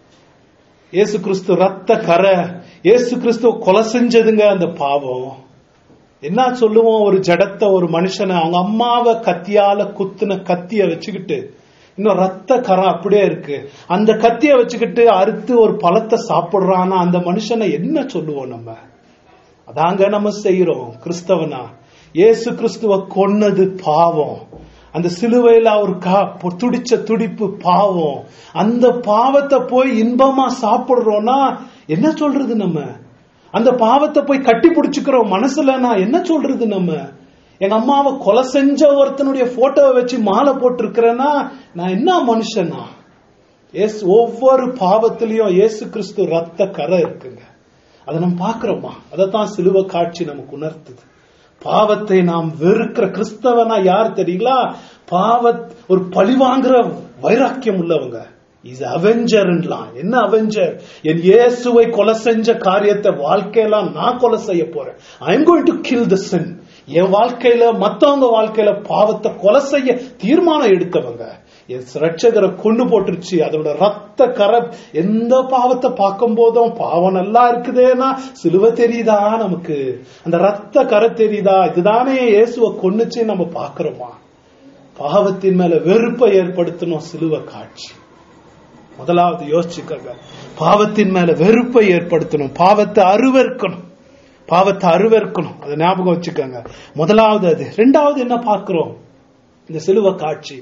இயேசு கிறிஸ்து ரத்த கரை இயேசு கிறிஸ்து கொலை செஞ்சதுங்க அந்த பாவம் என்ன சொல்லுவோம் ஒரு ஜடத்தை ஒரு மனுஷனை அவங்க அம்மாவை கத்தியால குத்துன கத்திய வச்சுக்கிட்டு இன்னும் ரத்த கரை அப்படியே இருக்கு அந்த கத்திய வச்சுக்கிட்டு அறுத்து ஒரு பழத்தை சாப்பிடுறான்னா அந்த மனுஷனை என்ன சொல்லுவோம் நம்ம அதாங்க நம்ம செய்யறோம் கிறிஸ்தவனா இயேசு கிறிஸ்துவ கொன்னது பாவம் அந்த சிலுவையில அவர் கா- துடிச்ச துடிப்பு பாவம் அந்த பாவத்தை போய் இன்பமா சாப்பிடுறோம்னா என்ன சொல்றது நம்ம அந்த பாவத்தை போய் கட்டி பிடிச்சுக்கிறோம் மனசுல நான் என்ன சொல்றது நம்ம எங்க அம்மாவை கொலை செஞ்ச ஒருத்தனுடைய போட்டோவை வச்சு மாலை போட்டிருக்கிறேன்னா நான் என்ன மனுஷனா இயேசு ஒவ்வொரு பாவத்திலையும் இயேசு கிறிஸ்து ரத்த கரை இருக்குங்க அதை நம்ம பார்க்கிறோமா அதைத்தான் சிலுவை காட்சி நமக்கு உணர்த்துது பாவத்தை நாம் வெறுக்கிற கிறிஸ்தவனா யார் தெரியுங்களா பாவ ஒரு பழிவாங்குற வைராக்கியம் உள்ளவங்க இஸ் அவெஞ்சர்லாம் என்ன அவெஞ்சர் என் இயேசுவை கொலை செஞ்ச காரியத்தை வாழ்க்கையெல்லாம் நான் கொலை செய்ய போறேன் I am going to kill the sin என் வாழ்க்கையில மத்தவங்க வாழ்க்கையில பாவத்தை கொலை செய்ய தீர்மானம் எடுத்தவங்க என் ரட்சகரை கொண்டு போட்டுருச்சு அதோட ரத்த கரை எந்த பாவத்தை பார்க்கும் போதும் பாவம் நல்லா இருக்குதேனா சிலுவை தெரியுதா நமக்கு அந்த ரத்த கரை தெரியுதா இதுதானே இயேசுவை கொன்னுச்சு நம்ம பாக்குறோமா பாவத்தின் மேல வெறுப்பை ஏற்படுத்தணும் சிலுவை காட்சி முதலாவது யோசிச்சுக்கங்க பாவத்தின் மேல வெறுப்பை ஏற்படுத்தணும் பாவத்தை அருவருக்கணும் பாவத்தை அருவருக்கணும் அதை ஞாபகம் வச்சுக்கோங்க முதலாவது அது ரெண்டாவது என்ன பார்க்கிறோம் இந்த சிலுவை காட்சி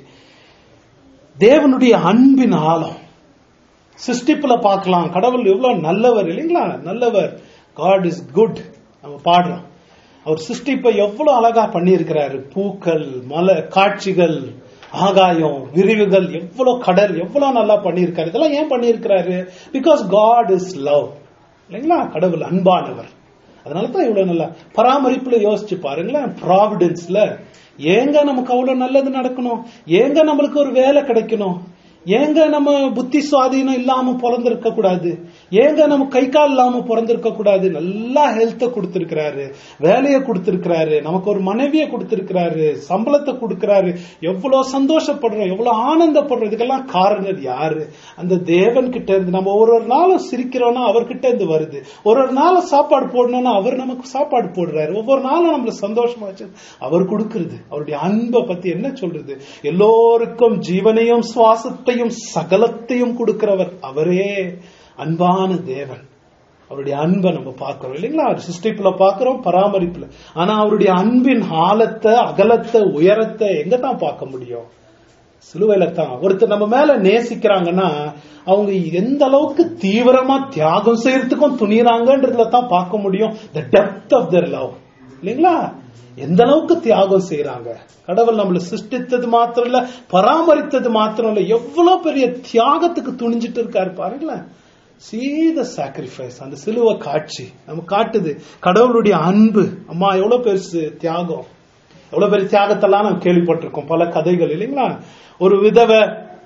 தேவனுடைய அன்பின் ஆழம் சிருஷ்டிப்புல பார்க்கலாம் கடவுள் எவ்வளவு நல்லவர் இல்லைங்களா நல்லவர் காட் இஸ் குட் நம்ம பாடுறோம் அவர் சிருஷ்டிப்பை எவ்வளவு அழகா பண்ணியிருக்கிறாரு பூக்கள் மலை காட்சிகள் ஆகாயம் விரிவுகள் எவ்வளவு கடல் எவ்வளவு நல்லா பண்ணியிருக்காரு இதெல்லாம் ஏன் பண்ணியிருக்கிறாரு பிகாஸ் காட் இஸ் லவ் இல்லைங்களா கடவுள் அன்பானவர் அதனால தான் இவ்வளவு நல்லா பராமரிப்புல யோசிச்சு பாருங்களேன் ப்ராவிடன்ஸ்ல ஏங்க நமக்கு அவ்வளவு நல்லது நடக்கணும் ஏங்க நம்மளுக்கு ஒரு வேலை கிடைக்கணும் ஏங்க நம்ம புத்தி சுவாதீனம் இல்லாம பிறந்திருக்க கூடாது ஏங்க நம்ம கை கால் இல்லாம பிறந்திருக்க கூடாது நல்லா ஹெல்த்த கொடுத்திருக்கிறாரு வேலையை கொடுத்திருக்கிறாரு நமக்கு ஒரு மனைவியை கொடுத்திருக்கிறாரு சம்பளத்தை கொடுக்கிறாரு எவ்வளவு சந்தோஷப்படுறோம் எவ்வளவு ஆனந்தப்படுறோம் இதுக்கெல்லாம் காரணம் யாரு அந்த தேவன் கிட்ட இருந்து நம்ம ஒரு ஒரு நாளும் சிரிக்கிறோம்னா அவர்கிட்ட இருந்து வருது ஒரு ஒரு நாளும் சாப்பாடு போடணும்னா அவர் நமக்கு சாப்பாடு போடுறாரு ஒவ்வொரு நாளும் நம்மள சந்தோஷமா வச்சு அவர் கொடுக்கிறது அவருடைய அன்பை பத்தி என்ன சொல்றது எல்லோருக்கும் ஜீவனையும் சுவாசத்தையும் சகலத்தையும் கொடுக்கிறவர் அவரே அன்பான தேவன் அவருடைய அன்பை நம்ம பார்க்கிறோம் இல்லைங்களா சிருஷ்டிப்புல பார்க்கிறோம் பராமரிப்புல ஆனா அவருடைய அன்பின் ஆழத்தை அகலத்தை உயரத்தை எங்க தான் பார்க்க முடியும் சிலுவையில தான் ஒருத்தர் நம்ம மேல நேசிக்கிறாங்கன்னா அவங்க எந்த அளவுக்கு தீவிரமா தியாகம் செய்யறதுக்கும் துணியறாங்கன்றதுல தான் பார்க்க முடியும் the depth of their love இல்லைங்களா எந்த அளவுக்கு தியாகம் செய்யறாங்க கடவுள் நம்மள சிருஷ்டித்தது மாத்திரம் இல்ல பராமரித்தது மாத்திரம் இல்ல எவ்வளவு பெரிய தியாகத்துக்கு துணிஞ்சிட்டு இருக்காரு பாருங்களேன் சீத சாக்ரிஃபைஸ் அந்த சிலுவை காட்சி நம்ம காட்டுது கடவுளுடைய அன்பு அம்மா எவ்வளவு பெருசு தியாகம் எவ்வளவு பெரிய தியாகத்தெல்லாம் நம்ம கேள்விப்பட்டிருக்கோம் பல கதைகள் இல்லைங்களா ஒரு விதவை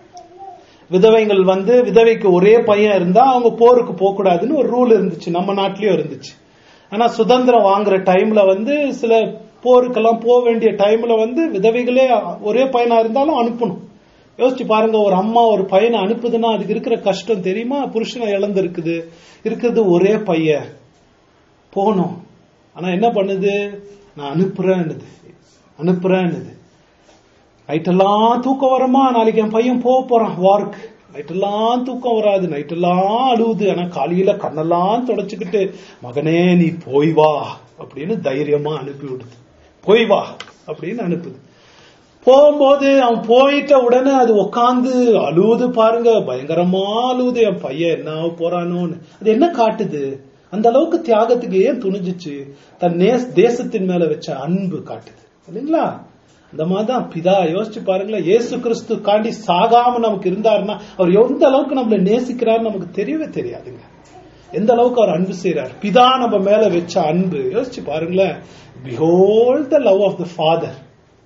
விதவைகள் வந்து விதவைக்கு ஒரே பையன் இருந்தா அவங்க போருக்கு போக கூடாதுன்னு ஒரு ரூல் இருந்துச்சு நம்ம நாட்டிலயும் இருந்துச்சு ஆனா சுதந்திரம் வாங்குற டைம்ல வந்து சில போருக்கெல்லாம் போக வேண்டிய டைம்ல வந்து விதவைகளே ஒரே பையனா இருந்தாலும் அனுப்பணும் யோசிச்சு பாருங்க ஒரு அம்மா ஒரு பையனை அனுப்புதுன்னா அதுக்கு இருக்கிற கஷ்டம் தெரியுமா புருஷனை இழந்து இருக்குது இருக்கிறது ஒரே பையன் போகணும் ஆனா என்ன பண்ணுது நான் அனுப்புறேன்னுது அனுப்புறேன்னுது நைட்டெல்லாம் தூக்கம் வரமா நாளைக்கு என் பையன் போக போறான் வார்க்கு நைட்டெல்லாம் தூக்கம் வராது நைட்டெல்லாம் அழுவுது ஆனா காலையில கண்ணெல்லாம் தொடச்சுக்கிட்டு மகனே நீ போய் வா அப்படின்னு தைரியமா அனுப்பி விடுது போய் வா அப்படின்னு அனுப்புது போகும்போது அவன் போயிட்ட உடனே அது உக்காந்து அழுவுது பாருங்க பயங்கரமா அழுவுது என் பையன் என்ன ஆக போறானோன்னு அது என்ன காட்டுது அந்த அளவுக்கு தியாகத்துக்கு ஏன் துணிஞ்சிச்சு தன் நேஸ் தேசத்தின் மேல வச்ச அன்பு காட்டுது இல்லைங்களா அந்த மாதிரிதான் பிதா யோசிச்சு பாருங்களேன் இயேசு கிறிஸ்து காண்டி சாகாம நமக்கு இருந்தாருன்னா அவர் எந்த அளவுக்கு நம்மள நேசிக்கிறாரு நமக்கு தெரியவே தெரியாதுங்க எந்த அளவுக்கு அவர் அன்பு செய்யறார் பிதா நம்ம மேல வச்ச அன்பு யோசிச்சு பாருங்களேன் behold the love of the father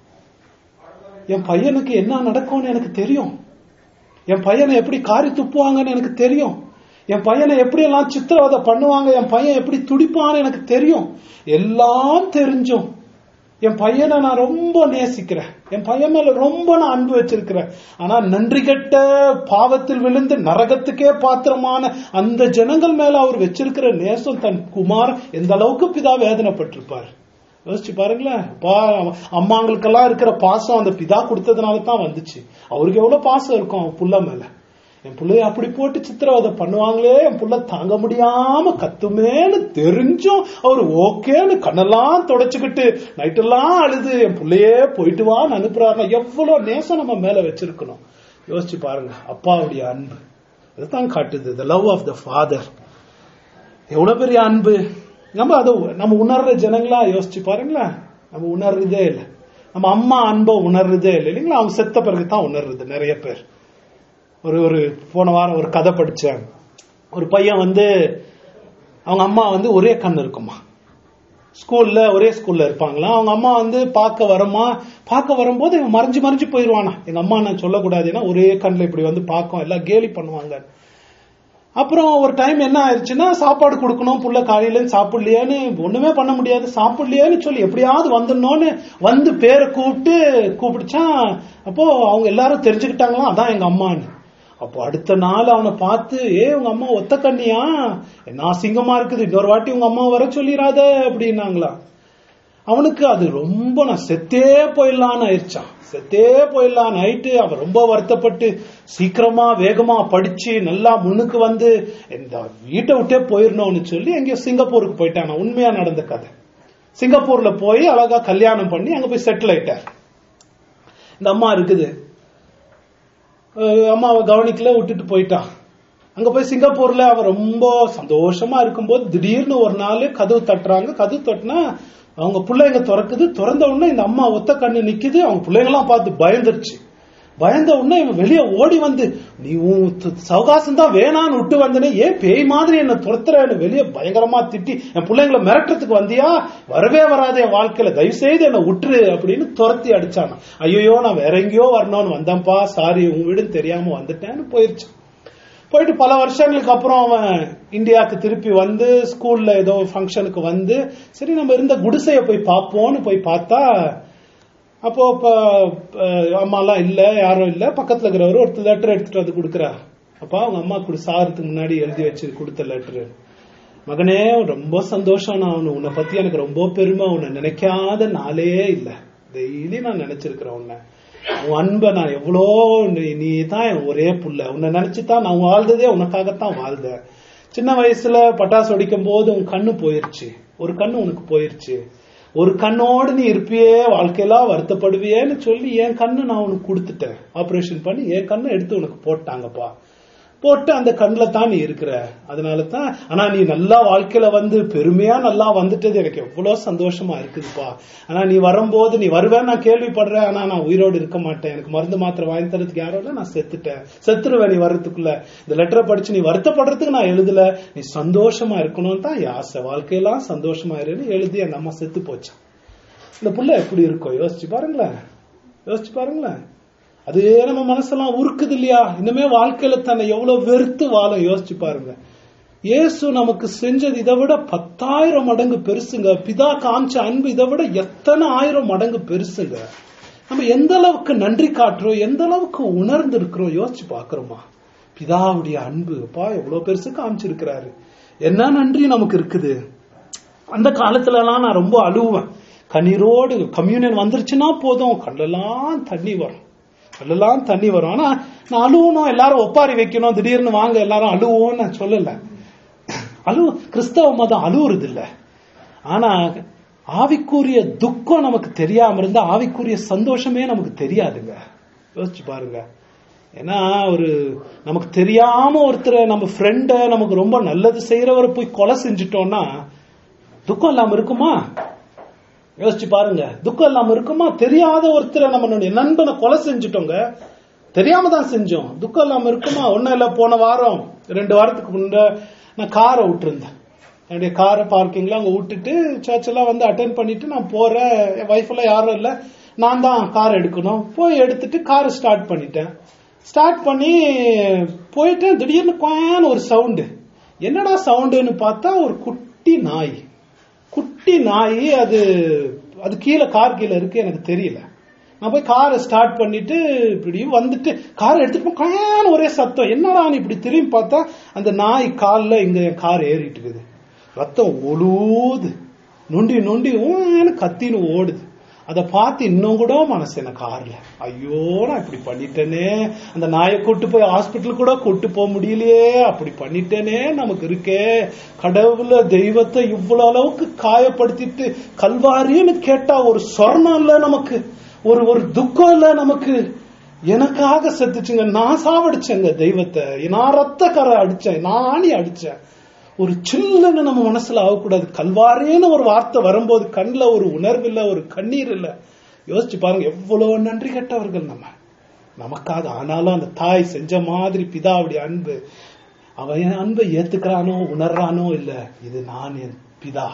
என் பையனுக்கு என்ன நடக்கும்னு எனக்கு தெரியும் என் பையனை எப்படி காரி துப்புவாங்கன்னு எனக்கு தெரியும் என் பையனை எப்படி எல்லாம் சித்திரவதை பண்ணுவாங்க என் பையன் எப்படி துடிப்பான்னு எனக்கு தெரியும் எல்லாம் தெரிஞ்சும் என் பையனை நான் ரொம்ப நேசிக்கிறேன் என் பையன் மேல ரொம்ப நான் அன்பு வச்சிருக்கிறேன் ஆனா நன்றி கெட்ட பாவத்தில் விழுந்து நரகத்துக்கே பாத்திரமான அந்த ஜனங்கள் மேல அவர் வச்சிருக்கிற நேசம் தன் குமார் எந்த அளவுக்கு பிதா வேதனைப்பட்டிருப்பார் யோசிச்சு பாருங்களேன் பா அம்மாங்களுக்கெல்லாம் இருக்கிற பாசம் அந்த பிதா கொடுத்ததுனால தான் வந்துச்சு அவருக்கு எவ்வளவு பாசம் இருக்கும் அவன் புள்ள மேல என் பிள்ளைய அப்படி போட்டு சித்திரவதை பண்ணுவாங்களே என் புள்ள தாங்க முடியாம கத்துமேன்னு தெரிஞ்சும் அவர் ஓகேன்னு கண்ணெல்லாம் தொடச்சுக்கிட்டு நைட்டெல்லாம் அழுது என் பிள்ளையே போயிட்டு வான்னு அனுப்புறாருன்னா எவ்வளவு நேசம் நம்ம மேல வச்சிருக்கணும் யோசிச்சு பாருங்க அப்பாவுடைய அன்பு அதுதான் காட்டுது the love of the father எவ்வளவு பெரிய அன்பு நம்ம அதை நம்ம உணர்ற ஜனங்களா யோசிச்சு பாருங்களேன் நம்ம உணர்றதே இல்லை நம்ம அம்மா அன்பை உணர்றதே இல்லை இல்லைங்களா அவங்க செத்த பிறகு தான் உணர்றது நிறைய பேர் ஒரு ஒரு போன வாரம் ஒரு கதை படிச்சேன் ஒரு பையன் வந்து அவங்க அம்மா வந்து ஒரே கண் இருக்குமா ஸ்கூல்ல ஒரே ஸ்கூல்ல இருப்பாங்களாம் அவங்க அம்மா வந்து பார்க்க வரமா பார்க்க வரும்போது இவன் மறைஞ்சு மறைஞ்சு போயிருவானா எங்க அம்மா நான் சொல்லக்கூடாதுன்னா ஒரே கண்ணில் இப்படி வந்து பார்க்கும் எல்லாம் கேலி பண்ணுவாங்க அப்புறம் ஒரு டைம் என்ன ஆயிடுச்சுன்னா சாப்பாடு கொடுக்கணும் புள்ள காலையில இருந்து சாப்பிடலையான்னு ஒண்ணுமே பண்ண முடியாது சாப்பிடலையான்னு சொல்லி எப்படியாவது வந்துடணும்னு வந்து பேரை கூப்பிட்டு கூப்பிடுச்சான் அப்போ அவங்க எல்லாரும் தெரிஞ்சுக்கிட்டாங்களாம் அதான் எங்க அம்மான்னு அப்போ அடுத்த நாள் அவனை பார்த்து ஏ உங்க அம்மா ஒத்த கண்ணியா என்ன அசிங்கமா இருக்குது இன்னொரு வாட்டி உங்க அம்மா வர சொல்லிடாத அப்படின்னாங்களா அவனுக்கு அது ரொம்ப நான் செத்தே போயிடலான்னு ஆயிடுச்சான் செத்தே போயிடலான்னு ஆயிட்டு அவன் ரொம்ப வருத்தப்பட்டு சீக்கிரமா வேகமா படிச்சு நல்லா முன்னுக்கு வந்து இந்த வீட்டை விட்டே போயிடணும்னு சொல்லி எங்கேயோ சிங்கப்பூருக்கு போயிட்டான் உண்மையா நடந்த கதை சிங்கப்பூர்ல போய் அழகா கல்யாணம் பண்ணி அங்க போய் செட்டில் ஆயிட்டார் இந்த அம்மா இருக்குது அஹ் அம்மாவை கவனிக்கல விட்டுட்டு போயிட்டான் அங்க போய் சிங்கப்பூர்ல அவ ரொம்ப சந்தோஷமா இருக்கும்போது திடீர்னு ஒரு நாள் கதவு தட்டுறாங்க கதவு தட்டினா அவங்க பிள்ளைங்க திறக்குது திறந்த உடனே இந்த அம்மா ஒத்த கண்ணு நிக்குது அவங்க பிள்ளைங்களாம் பார்த்து பயந்துருச்சு பயந்த உடனே இவன் வெளியே ஓடி வந்து நீ உன் து- சவகாசம் தான் வேணான்னு விட்டு வந்தனே ஏன் பேய் மாதிரி என்ன துரத்துறன்னு வெளியே பயங்கரமா திட்டி என் பிள்ளைங்களை மிரட்டுறதுக்கு வந்தியா வரவே வராது என் வாழ்க்கையில தயவு செய்து என்னை விட்டுரு அப்படின்னு துரத்தி அடிச்சானா ஐயோ நான் வேற எங்கேயோ வரணும்னு வந்தேன்ப்பா சாரி உங்க வீடுன்னு தெரியாம வந்துட்டேன்னு போயிருச்சு போயிட்டு பல வருஷங்களுக்கு அப்புறம் அவன் இந்தியாவுக்கு திருப்பி வந்து ஸ்கூல்ல ஏதோ ஃபங்க்ஷனுக்கு வந்து சரி நம்ம இருந்த குடிசைய போய் பார்ப்போம்னு போய் பார்த்தா அப்போ இப்ப, அஹ், அம்மாலாம் இல்ல யாரும் இல்ல பக்கத்துல இருக்கிறவர் ஒருத்தர் லெட்டர் எடுத்துட்டு வந்து கொடுக்குறா அப்பா அவங்க அம்மா குடி சாகிறதுக்கு முன்னாடி எழுதி வச்சு கொடுத்த லெட்டர் மகனே ரொம்ப சந்தோஷம் நான் உன்னை உன்னை பத்தி எனக்கு ரொம்ப பெருமை உன்னை நினைக்காத நாளே இல்ல டெய்லி நான் நினைச்சிருக்கிறேன் உன்னை உன் அன்பை நான் எவ்வளோ நீ- நீ தான் என் ஒரே புள்ள உன்னை நினைச்சுதான் நான் வாழ்ந்ததே உனக்காகத்தான் வாழ்ந்தேன் சின்ன வயசுல பட்டாசு வெடிக்கும் போது உன் கண்ணு போயிருச்சு ஒரு கண்ணு உனக்கு போயிருச்சு ஒரு கண்ணோடு நீ இருப்பியே வாழ்க்கையெல்லாம் வருத்தப்படுவியேன்னு சொல்லி என் கண்ணு நான் உனக்கு கொடுத்துட்டேன் ஆபரேஷன் பண்ணி என் கண்ணை எடுத்து உனக்கு போட்டாங்கப்பா போட்டு அந்த கண்ணுல தான் நீ இருக்கிற அதனால தான் ஆனா நீ நல்லா வாழ்க்கையில வந்து பெருமையா நல்லா வந்துட்டது எனக்கு எவ்வளவு சந்தோஷமா இருக்குதுப்பா ஆனா நீ வரும்போது நீ வருவேன்னு நான் கேள்விப்படுறேன் ஆனா நான் உயிரோடு இருக்க மாட்டேன் எனக்கு மருந்து மாத்திரை வாங்கி தரதுக்கு யாரும் இல்ல நான் செத்துட்டேன் செத்துருவேன் நீ வர்றதுக்குள்ள இந்த லெட்டரை படிச்சு நீ வருத்தப்படுறதுக்கு நான் எழுதல நீ சந்தோஷமா இருக்கணும்னு தான் என் ஆசை வாழ்க்கையெல்லாம் சந்தோஷமா இருன்னு எழுதி அந்த அம்மா செத்து போச்சான் இந்த புள்ள எப்படி இருக்கும் யோசிச்சு பாருங்களேன் யோசிச்சு பாருங்களேன் அது நம்ம மனசெல்லாம் உருக்குது இல்லையா இன்னுமே வாழ்க்கையில தன்னை எவ்வளவு வெறுத்து வாழ யோசிச்சு பாருங்க இயேசு நமக்கு செஞ்சது இதை விட பத்தாயிரம் மடங்கு பெருசுங்க பிதா காமிச்ச அன்பு இதை விட எத்தனை ஆயிரம் மடங்கு பெருசுங்க நம்ம எந்த அளவுக்கு நன்றி காட்டுறோம் எந்த அளவுக்கு உணர்ந்து இருக்கிறோம் யோசிச்சு பாக்குறோமா பிதாவுடைய அன்பு அப்பா எவ்வளவு பெருசு காமிச்சிருக்கிறாரு என்ன நன்றி நமக்கு இருக்குது அந்த காலத்துல எல்லாம் நான் ரொம்ப அழுவேன் கண்ணீரோடு கம்யூனியன் வந்துருச்சுன்னா போதும் கண்ணெல்லாம் தண்ணி வரும் கண்ணெல்லாம் தண்ணி வரும் ஆனா நான் அழுவணும் எல்லாரும் ஒப்பாரி வைக்கணும் திடீர்னு வாங்க எல்லாரும் அழுவோம்னு நான் சொல்லல அழு கிறிஸ்தவ மதம் அழுவுறது இல்ல ஆனா ஆவிக்குரிய துக்கம் நமக்கு தெரியாம இருந்தா ஆவிக்குரிய சந்தோஷமே நமக்கு தெரியாதுங்க யோசிச்சு பாருங்க ஏன்னா ஒரு நமக்கு தெரியாம ஒருத்தரை நம்ம ஃப்ரெண்ட நமக்கு ரொம்ப நல்லது செய்யறவரை போய் கொலை செஞ்சுட்டோம்னா துக்கம் இல்லாம இருக்குமா யோசிச்சு பாருங்க துக்கம் இல்லாம இருக்குமா தெரியாத ஒருத்தரை நம்மளுடைய நண்பனை கொலை செஞ்சுட்டோங்க தெரியாம தான் செஞ்சோம் துக்கம் இல்லாம இருக்குமா ஒன்னும் இல்ல போன வாரம் ரெண்டு வாரத்துக்கு முன்ன நான் காரை விட்டுருந்தேன் என்னுடைய காரை பார்க்கிங்ல அங்க விட்டுட்டு சர்ச் எல்லாம் வந்து அட்டன் பண்ணிட்டு நான் போறேன் என் ஒய்ஃப் எல்லாம் யாரும் இல்ல நான் தான் கார் எடுக்கணும் போய் எடுத்துட்டு காரை ஸ்டார்ட் பண்ணிட்டேன் ஸ்டார்ட் பண்ணி போயிட்டேன் திடீர்னு குவான்னு ஒரு சவுண்டு என்னடா சவுண்டுன்னு பார்த்தா ஒரு குட்டி நாய் குட்டி நாய் அது அது கீழே கார் கீழே இருக்கு எனக்கு தெரியல நான் போய் காரை ஸ்டார்ட் பண்ணிட்டு இப்படி வந்துட்டு காரை எடுத்துட்டு போய் கயான்னு ஒரே சத்தம் என்னடா இப்படி திரும்பி பார்த்தா அந்த நாய் காலில் இங்க என் கார் ஏறிட்டு இருக்குது ரத்தம் ஒழுது நொண்டி நொண்டி ஊன்னு கத்தின்னு ஓடுது அதை பார்த்து இன்னும் கூட மனசு எனக்கு ஆறல ஐயோ நான் இப்படி பண்ணிட்டேனே அந்த நாயை கூட்டு போய் ஹாஸ்பிட்டல் கூட கூட்டு போக முடியலையே அப்படி பண்ணிட்டேனே நமக்கு இருக்கே கடவுள தெய்வத்தை இவ்வளவு அளவுக்கு காயப்படுத்திட்டு கல்வாரின்னு கேட்டா ஒரு சொர்ணம் இல்ல நமக்கு ஒரு ஒரு துக்கம் இல்ல நமக்கு எனக்காக செத்துச்சுங்க நான் சாவடிச்சேங்க தெய்வத்தை நான் ரத்த கரை அடிச்சேன் நான் ஆணி அடிச்சேன் ஒரு சில்லுன்னு நம்ம மனசுல ஆகக்கூடாது கல்வாரேன்னு ஒரு வார்த்தை வரும்போது கண்ணுல ஒரு உணர்வு இல்ல ஒரு கண்ணீர் இல்ல யோசிச்சு பாருங்க எவ்வளவு நன்றி கெட்டவர்கள் நம்ம நமக்காக ஆனாலும் அந்த தாய் செஞ்ச மாதிரி பிதாவுடைய அன்பு அவன் என் அன்பை ஏத்துக்கிறானோ உணர்றானோ இல்ல இது நான் என் பிதா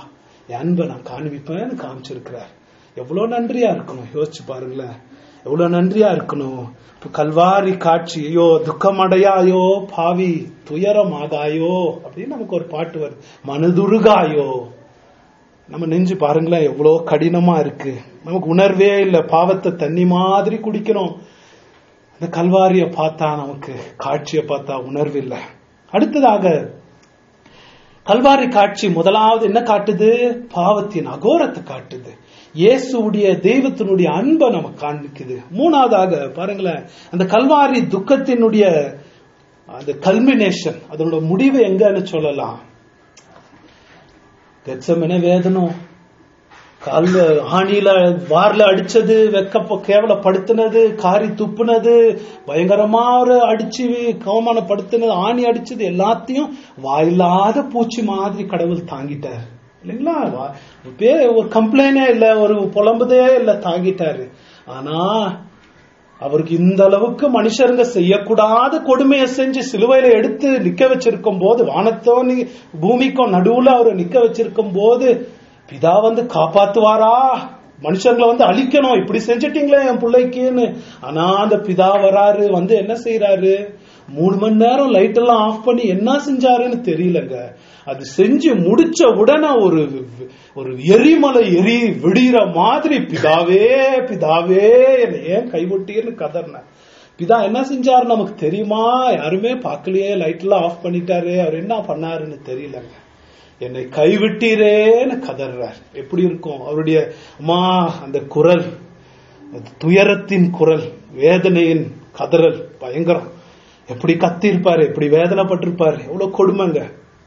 என் அன்பை நான் காண்பிப்பேன்னு காமிச்சிருக்கிறார் எவ்வளவு நன்றியா இருக்கணும் யோசிச்சு பாருங்களேன் எவ்வளவு நன்றியா இருக்கணும் இப்ப கல்வாரி காட்சி ஐயோ துக்கமடையாயோ பாவி துயரமாகாயோ அப்படின்னு நமக்கு ஒரு பாட்டு வருது மனதுருகாயோ நம்ம நெஞ்சு பாருங்களேன் எவ்வளோ கடினமா இருக்கு நமக்கு உணர்வே இல்லை பாவத்தை தண்ணி மாதிரி குடிக்கிறோம் அந்த கல்வாரிய பார்த்தா நமக்கு காட்சியை பார்த்தா உணர்வு இல்லை அடுத்ததாக கல்வாரி காட்சி முதலாவது என்ன காட்டுது பாவத்தின் அகோரத்தை காட்டுது இயேசுடைய தெய்வத்தினுடைய அன்பை நமக்கு காண்பிக்குது மூணாவதாக பாருங்களேன் அந்த கல்வாரி துக்கத்தினுடைய அந்த கல்மினேஷன் அதனோட முடிவு எங்கன்னு சொல்லலாம் கெச்சமென வேதனம் கால்ல ஆணியில வார்ல அடிச்சது வெக்க கேவலப்படுத்தினது காரி துப்புனது பயங்கரமா ஒரு அடிச்சு கவமானப்படுத்தினது ஆணி அடிச்சது எல்லாத்தையும் வாயில்லாத பூச்சி மாதிரி கடவுள் தாங்கிட்டார் இல்லைங்களா வா- பேர் ஒரு கம்ப்ளைண்டே இல்ல ஒரு புலம்புதே இல்ல தாங்கிட்டாரு ஆனா அவருக்கு இந்த அளவுக்கு மனுஷருங்க செய்யக்கூடாத கொடுமையை செஞ்சு சிலுவையில எடுத்து நிக்க வச்சிருக்கும் போது வானத்தோ நீ- பூமிக்கும் நடுவுல அவரை நிக்க வச்சிருக்கும் போது பிதா வந்து காப்பாத்துவாரா மனுஷங்களை வந்து அழிக்கணும் இப்படி செஞ்சிட்டீங்களே என் பிள்ளைக்குன்னு ஆனா அந்த பிதா வராரு வந்து என்ன செய்யறாரு மூணு மணி நேரம் லைட் எல்லாம் ஆஃப் பண்ணி என்ன செஞ்சாருன்னு தெரியலங்க அது செஞ்சு முடிச்ச உடனே ஒரு ஒரு எரிமலை எரி விடிகிற மாதிரி பிதாவே பிதாவே என்னை ஏன் கைவிட்டீர்னு கதறின பிதா என்ன செஞ்சாரு நமக்கு தெரியுமா யாருமே பார்க்கலையே லைட் எல்லாம் ஆஃப் பண்ணிட்டாரு அவர் என்ன பண்ணாருன்னு தெரியலங்க என்னை கைவிட்டீரேன்னு கதறார் எப்படி இருக்கும் அவருடைய அம்மா அந்த குரல் அது துயரத்தின் குரல் வேதனையின் கதறல் பயங்கரம் எப்படி கத்திருப்பாரு எப்படி வேதனைப்பட்டிருப்பாரு எவ்வளவு கொடுமைங்க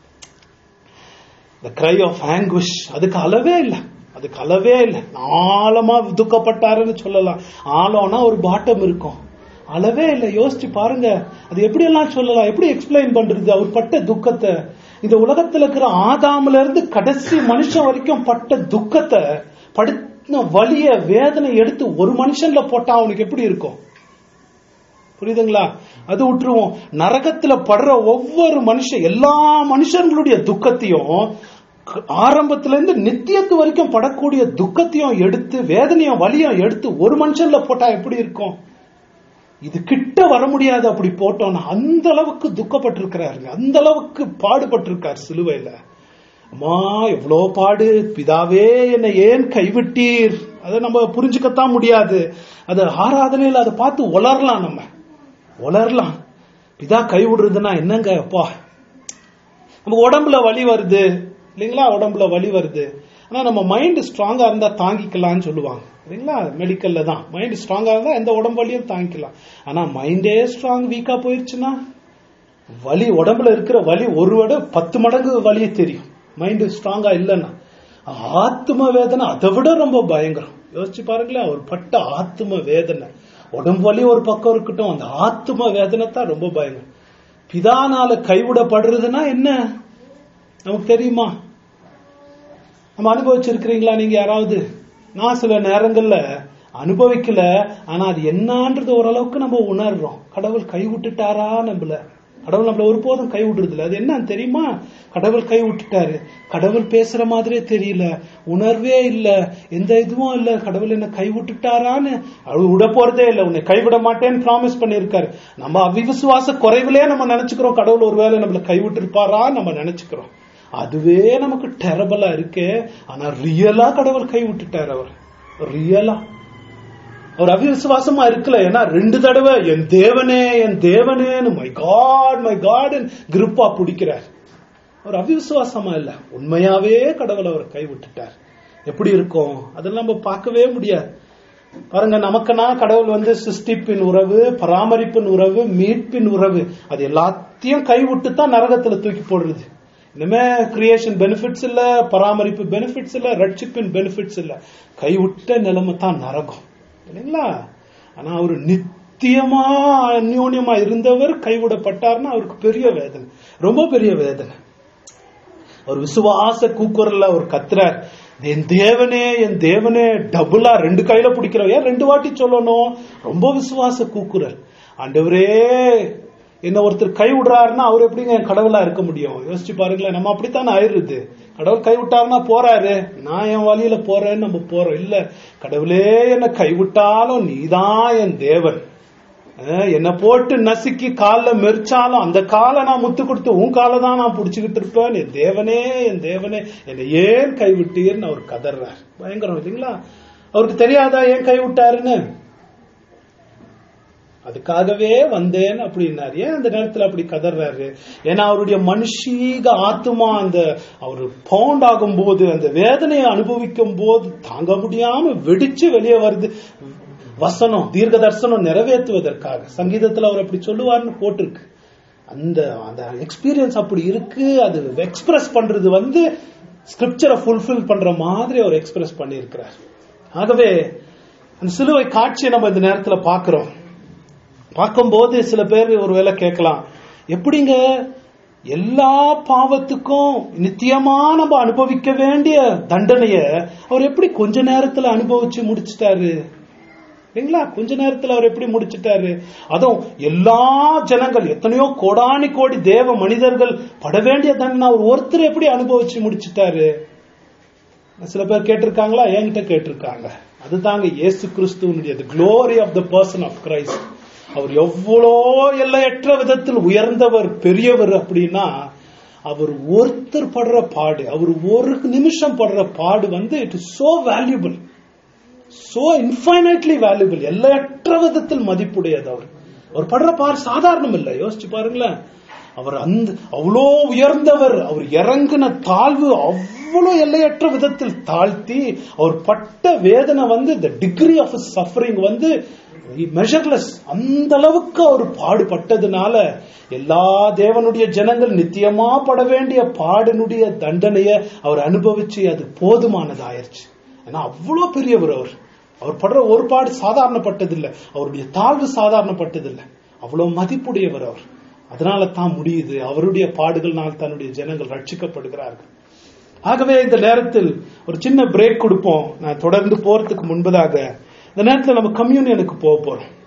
the cry of anguish அதுக்கு அளவே இல்லை அதுக்கு அளவே இல்லை ஆழமா துக்கப்பட்டாருன்னு சொல்லலாம் ஆழம்னா ஒரு பாட்டம் இருக்கும் அளவே இல்லை யோசிச்சு பாருங்க அது எப்படி எல்லாம் சொல்லலாம் எப்படி எக்ஸ்பிளைன் பண்றது அவர் பட்ட துக்கத்தை இந்த உலகத்துல இருக்கிற ஆதாம்ல இருந்து கடைசி மனுஷன் வரைக்கும் பட்ட துக்கத்தை படுத்தின வலிய வேதனை எடுத்து ஒரு மனுஷன்ல போட்டா அவனுக்கு எப்படி இருக்கும் புரியுதுங்களா அது விட்டுருவோம் நரகத்துல படுற ஒவ்வொரு மனுஷன் எல்லா மனுஷர்களுடைய துக்கத்தையும் க- ஆரம்பத்துல இருந்து நித்தியத்து வரைக்கும் படக்கூடிய துக்கத்தையும் எடுத்து வேதனையும் வலியும் எடுத்து ஒரு மனுஷன்ல போட்டா எப்படி இருக்கும் இது கிட்ட வர முடியாது அப்படி போட்டோம்னா அந்த அளவுக்கு துக்கப்பட்டிருக்கிறாருங்க அந்த அளவுக்கு பாடுபட்டிருக்கார் சிலுவையில அம்மா எவ்வளோ பாடு பிதாவே என்னை ஏன் கைவிட்டீர் அதை நம்ம புரிஞ்சுக்கத்தான் முடியாது அது ஆராதனையில் அதை பார்த்து உளரலாம் நம்ம உளரலாம் பிதா கை விடுறதுன்னா என்னங்க அப்பா நம்ம உடம்புல வலி வருது இல்லைங்களா உடம்புல வலி வருது ஆனா நம்ம மைண்ட் ஸ்ட்ராங்கா இருந்தா தாங்கிக்கலாம்னு சொல்லுவாங்க இல்லைங்களா மெடிக்கல்ல தான் மைண்ட் ஸ்ட்ராங்கா இருந்தா எந்த உடம்பு வலியும் தாங்கிக்கலாம் ஆனா மைண்டே ஸ்ட்ராங் வீக்கா போயிருச்சுன்னா வலி உடம்புல இருக்கிற வலி ஒரு விட பத்து மடங்கு வலியை தெரியும் மைண்ட் ஸ்ட்ராங்கா இல்லைன்னா ஆத்ம வேதனை அதை விட ரொம்ப பயங்கரம் யோசிச்சு பாருங்களேன் அவர் பட்ட ஆத்ம வேதனை உடம்பு வலி ஒரு பக்கம் இருக்கட்டும் அந்த ஆத்ம வேதனை தான் ரொம்ப பயங்கரம் பிதானால கைவிடப்படுறதுன்னா என்ன நமக்கு தெரியுமா நம்ம அனுபவிச்சிருக்கிறீங்களா நீங்க யாராவது நான் சில நேரங்கள்ல அனுபவிக்கல ஆனா அது என்னன்றது ஓரளவுக்கு நம்ம உணர்றோம் கடவுள் கை விட்டுட்டாரா நம்மள கடவுள் நம்மள ஒருபோதும் கை விடுறது இல்ல அது என்னன்னு தெரியுமா கடவுள் கை விட்டுட்டாரு கடவுள் பேசுற மாதிரியே தெரியல உணர்வே இல்ல எந்த இதுவும் இல்ல கடவுள் என்ன கை விட்டுட்டாரான்னு அவர் விட போறதே இல்ல உன்னை கைவிட மாட்டேன்னு ப்ராமிஸ் பண்ணியிருக்காரு நம்ம அவிசுவாச குறைவிலே நம்ம நினைச்சுக்கிறோம் கடவுள் ஒருவேளை நம்மள கைவிட்டு இருப்பாரா நம்ம நினைச்சுக்கிறோம் அதுவே நமக்கு டெரபலா இருக்கு ஆனா ரியலா கடவுள் கை விட்டுட்டார் அவர் ரியலா அவர் அவிசுவாசமா இருக்கல ஏன்னா ரெண்டு தடவை என் தேவனே என் தேவனேன்னு மை காட் மை காட் கிருப்பா பிடிக்கிறார் அவர் அவிசுவாசமா இல்ல உண்மையாவே கடவுள் அவர் கை விட்டுட்டார் எப்படி இருக்கும் அதெல்லாம் நம்ம பார்க்கவே முடியாது பாருங்க நமக்குனா கடவுள் வந்து சிருஷ்டிப்பின் உறவு பராமரிப்பின் உறவு மீட்பின் உறவு அது எல்லாத்தையும் கைவிட்டு தான் நரகத்துல தூக்கி போடுறது இனிமே கிரியேஷன் பெனிஃபிட்ஸ் இல்ல பராமரிப்பு பெனிஃபிட்ஸ் இல்ல ரட்சிப்பின் பெனிஃபிட்ஸ் இல்ல கைவிட்ட நிலைமை தான் நரகம் இல்லைங்களா ஆனா அவர் நித்தியமா அந்யோன்யமா இருந்தவர் கைவிடப்பட்டார்னா அவருக்கு பெரிய வேதனை ரொம்ப பெரிய வேதனை அவர் விசுவாச கூக்குரல்ல அவர் கத்துறார் என் தேவனே என் தேவனே டபுளா ரெண்டு கையில பிடிக்கிறோம் ஏன் ரெண்டு வாட்டி சொல்லணும் ரொம்ப விசுவாச கூக்குரல் ஆண்டவரே என்ன ஒருத்தர் கை விடுறாருன்னா அவர் எப்படிங்க என் கடவுளா இருக்க முடியும் யோசிச்சு பாருங்களேன் நம்ம அப்படித்தானே ஆயிடுது கடவுள் கை விட்டாருன்னா போறாரு நான் என் வழியில போறேன்னு நம்ம போறோம் இல்ல கடவுளே என்ன கைவிட்டாலும் நீதான் என் தேவன் அஹ், என்னை போட்டு நசுக்கி காலில் மெரிச்சாலும் அந்த காலை நான் முத்து கொடுத்து உன் காலை தான் நான் புடிச்சுக்கிட்டு இருப்பேன் என் தேவனே என் தேவனே என்னை ஏன் கைவிட்டீர்னு அவர் கதறார் பயங்கரம் இல்லைங்களா அவருக்கு தெரியாதா ஏன் கைவிட்டாருன்னு அதுக்காகவே வந்தேன் அப்படின்னாரு ஏன் அந்த நேரத்துல அப்படி கதறாரு ஏன்னா அவருடைய மனுஷீக ஆத்மா அந்த அவர் பவுண்ட் ஆகும் போது அந்த வேதனையை அனுபவிக்கும் போது தாங்க முடியாம வெடிச்சு வெளியே வருது வசனம் தீர்க்க தரிசனம் நிறைவேற்றுவதற்காக சங்கீதத்துல அவர் அப்படி சொல்லுவார்னு போட்டிருக்கு அந்த அந்த எக்ஸ்பீரியன்ஸ் அப்படி இருக்கு அது எக்ஸ்பிரஸ் பண்றது வந்து ஸ்கிரிப்சரை ஃபுல்ஃபில் பண்ற மாதிரி அவர் எக்ஸ்பிரஸ் பண்ணியிருக்கிறார் ஆகவே அந்த சிலுவை காட்சியை நம்ம இந்த நேரத்துல பார்க்கிறோம் பார்க்கும்போது சில பேர் ஒருவேளை கேட்கலாம் எப்படிங்க எல்லா பாவத்துக்கும் நித்தியமா நம்ம அனுபவிக்க வேண்டிய தண்டனைய அவர் எப்படி கொஞ்ச நேரத்துல அனுபவிச்சு முடிச்சிட்டாரு இல்லைங்களா கொஞ்ச நேரத்துல அவர் எப்படி முடிச்சிட்டாரு அதுவும் எல்லா ஜனங்கள் எத்தனையோ கோடானி கோடி தேவ மனிதர்கள் பட வேண்டிய தண்டனை அவர் ஒருத்தர் எப்படி அனுபவிச்சு முடிச்சிட்டாரு சில பேர் கேட்டிருக்காங்களா என்கிட்ட கேட்டிருக்காங்க அதுதாங்க இயேசு கிறிஸ்துவனுடைய glory of the person of Christ அவர் எவ்வளோ எல்லையற்ற விதத்தில் உயர்ந்தவர் பெரியவர் அப்படின்னா அவர் ஒருத்தர் படுற பாடு அவர் ஒரு நிமிஷம் படுற பாடு வந்து it is so valuable so infinitely valuable எல்லையற்ற விதத்தில் மதிப்புடையது அவர் அவர் படுற பாடு சாதாரணம் இல்லை யோசிச்சு பாருங்களேன் அவர் அந்த அவ்வளோ உயர்ந்தவர் அவர் இறங்கின தாழ்வு அவ்வளோ எல்லையற்ற விதத்தில் தாழ்த்தி அவர் பட்ட வேதனை வந்து த டிகிரி ஆஃப் சஃபரிங் வந்து மெஷர்லெஸ் அந்த அளவுக்கு அவர் பாடுபட்டதுனால எல்லா தேவனுடைய ஜனங்கள் நித்தியமா பட வேண்டிய பாடனுடைய தண்டனைய அவர் அனுபவிச்சு அது போதுமானதாயிருச்சு ஏன்னா அவ்வளோ பெரியவர் அவர் அவர் படுற ஒரு பாடு சாதாரணப்பட்டதில்லை அவருடைய தாழ்வு சாதாரணப்பட்டதில்லை அவ்வளவு மதிப்புடையவர் அவர் அதனால தான் முடியுது அவருடைய பாடுகள்னால் தன்னுடைய ஜனங்கள் ரட்சிக்கப்படுகிறார்கள் ஆகவே இந்த நேரத்தில் ஒரு சின்ன பிரேக் கொடுப்போம் நான் தொடர்ந்து போறதுக்கு முன்பதாக இந்த நேரத்தில் நம்ம கம்யூனியனுக்கு போக போறோம்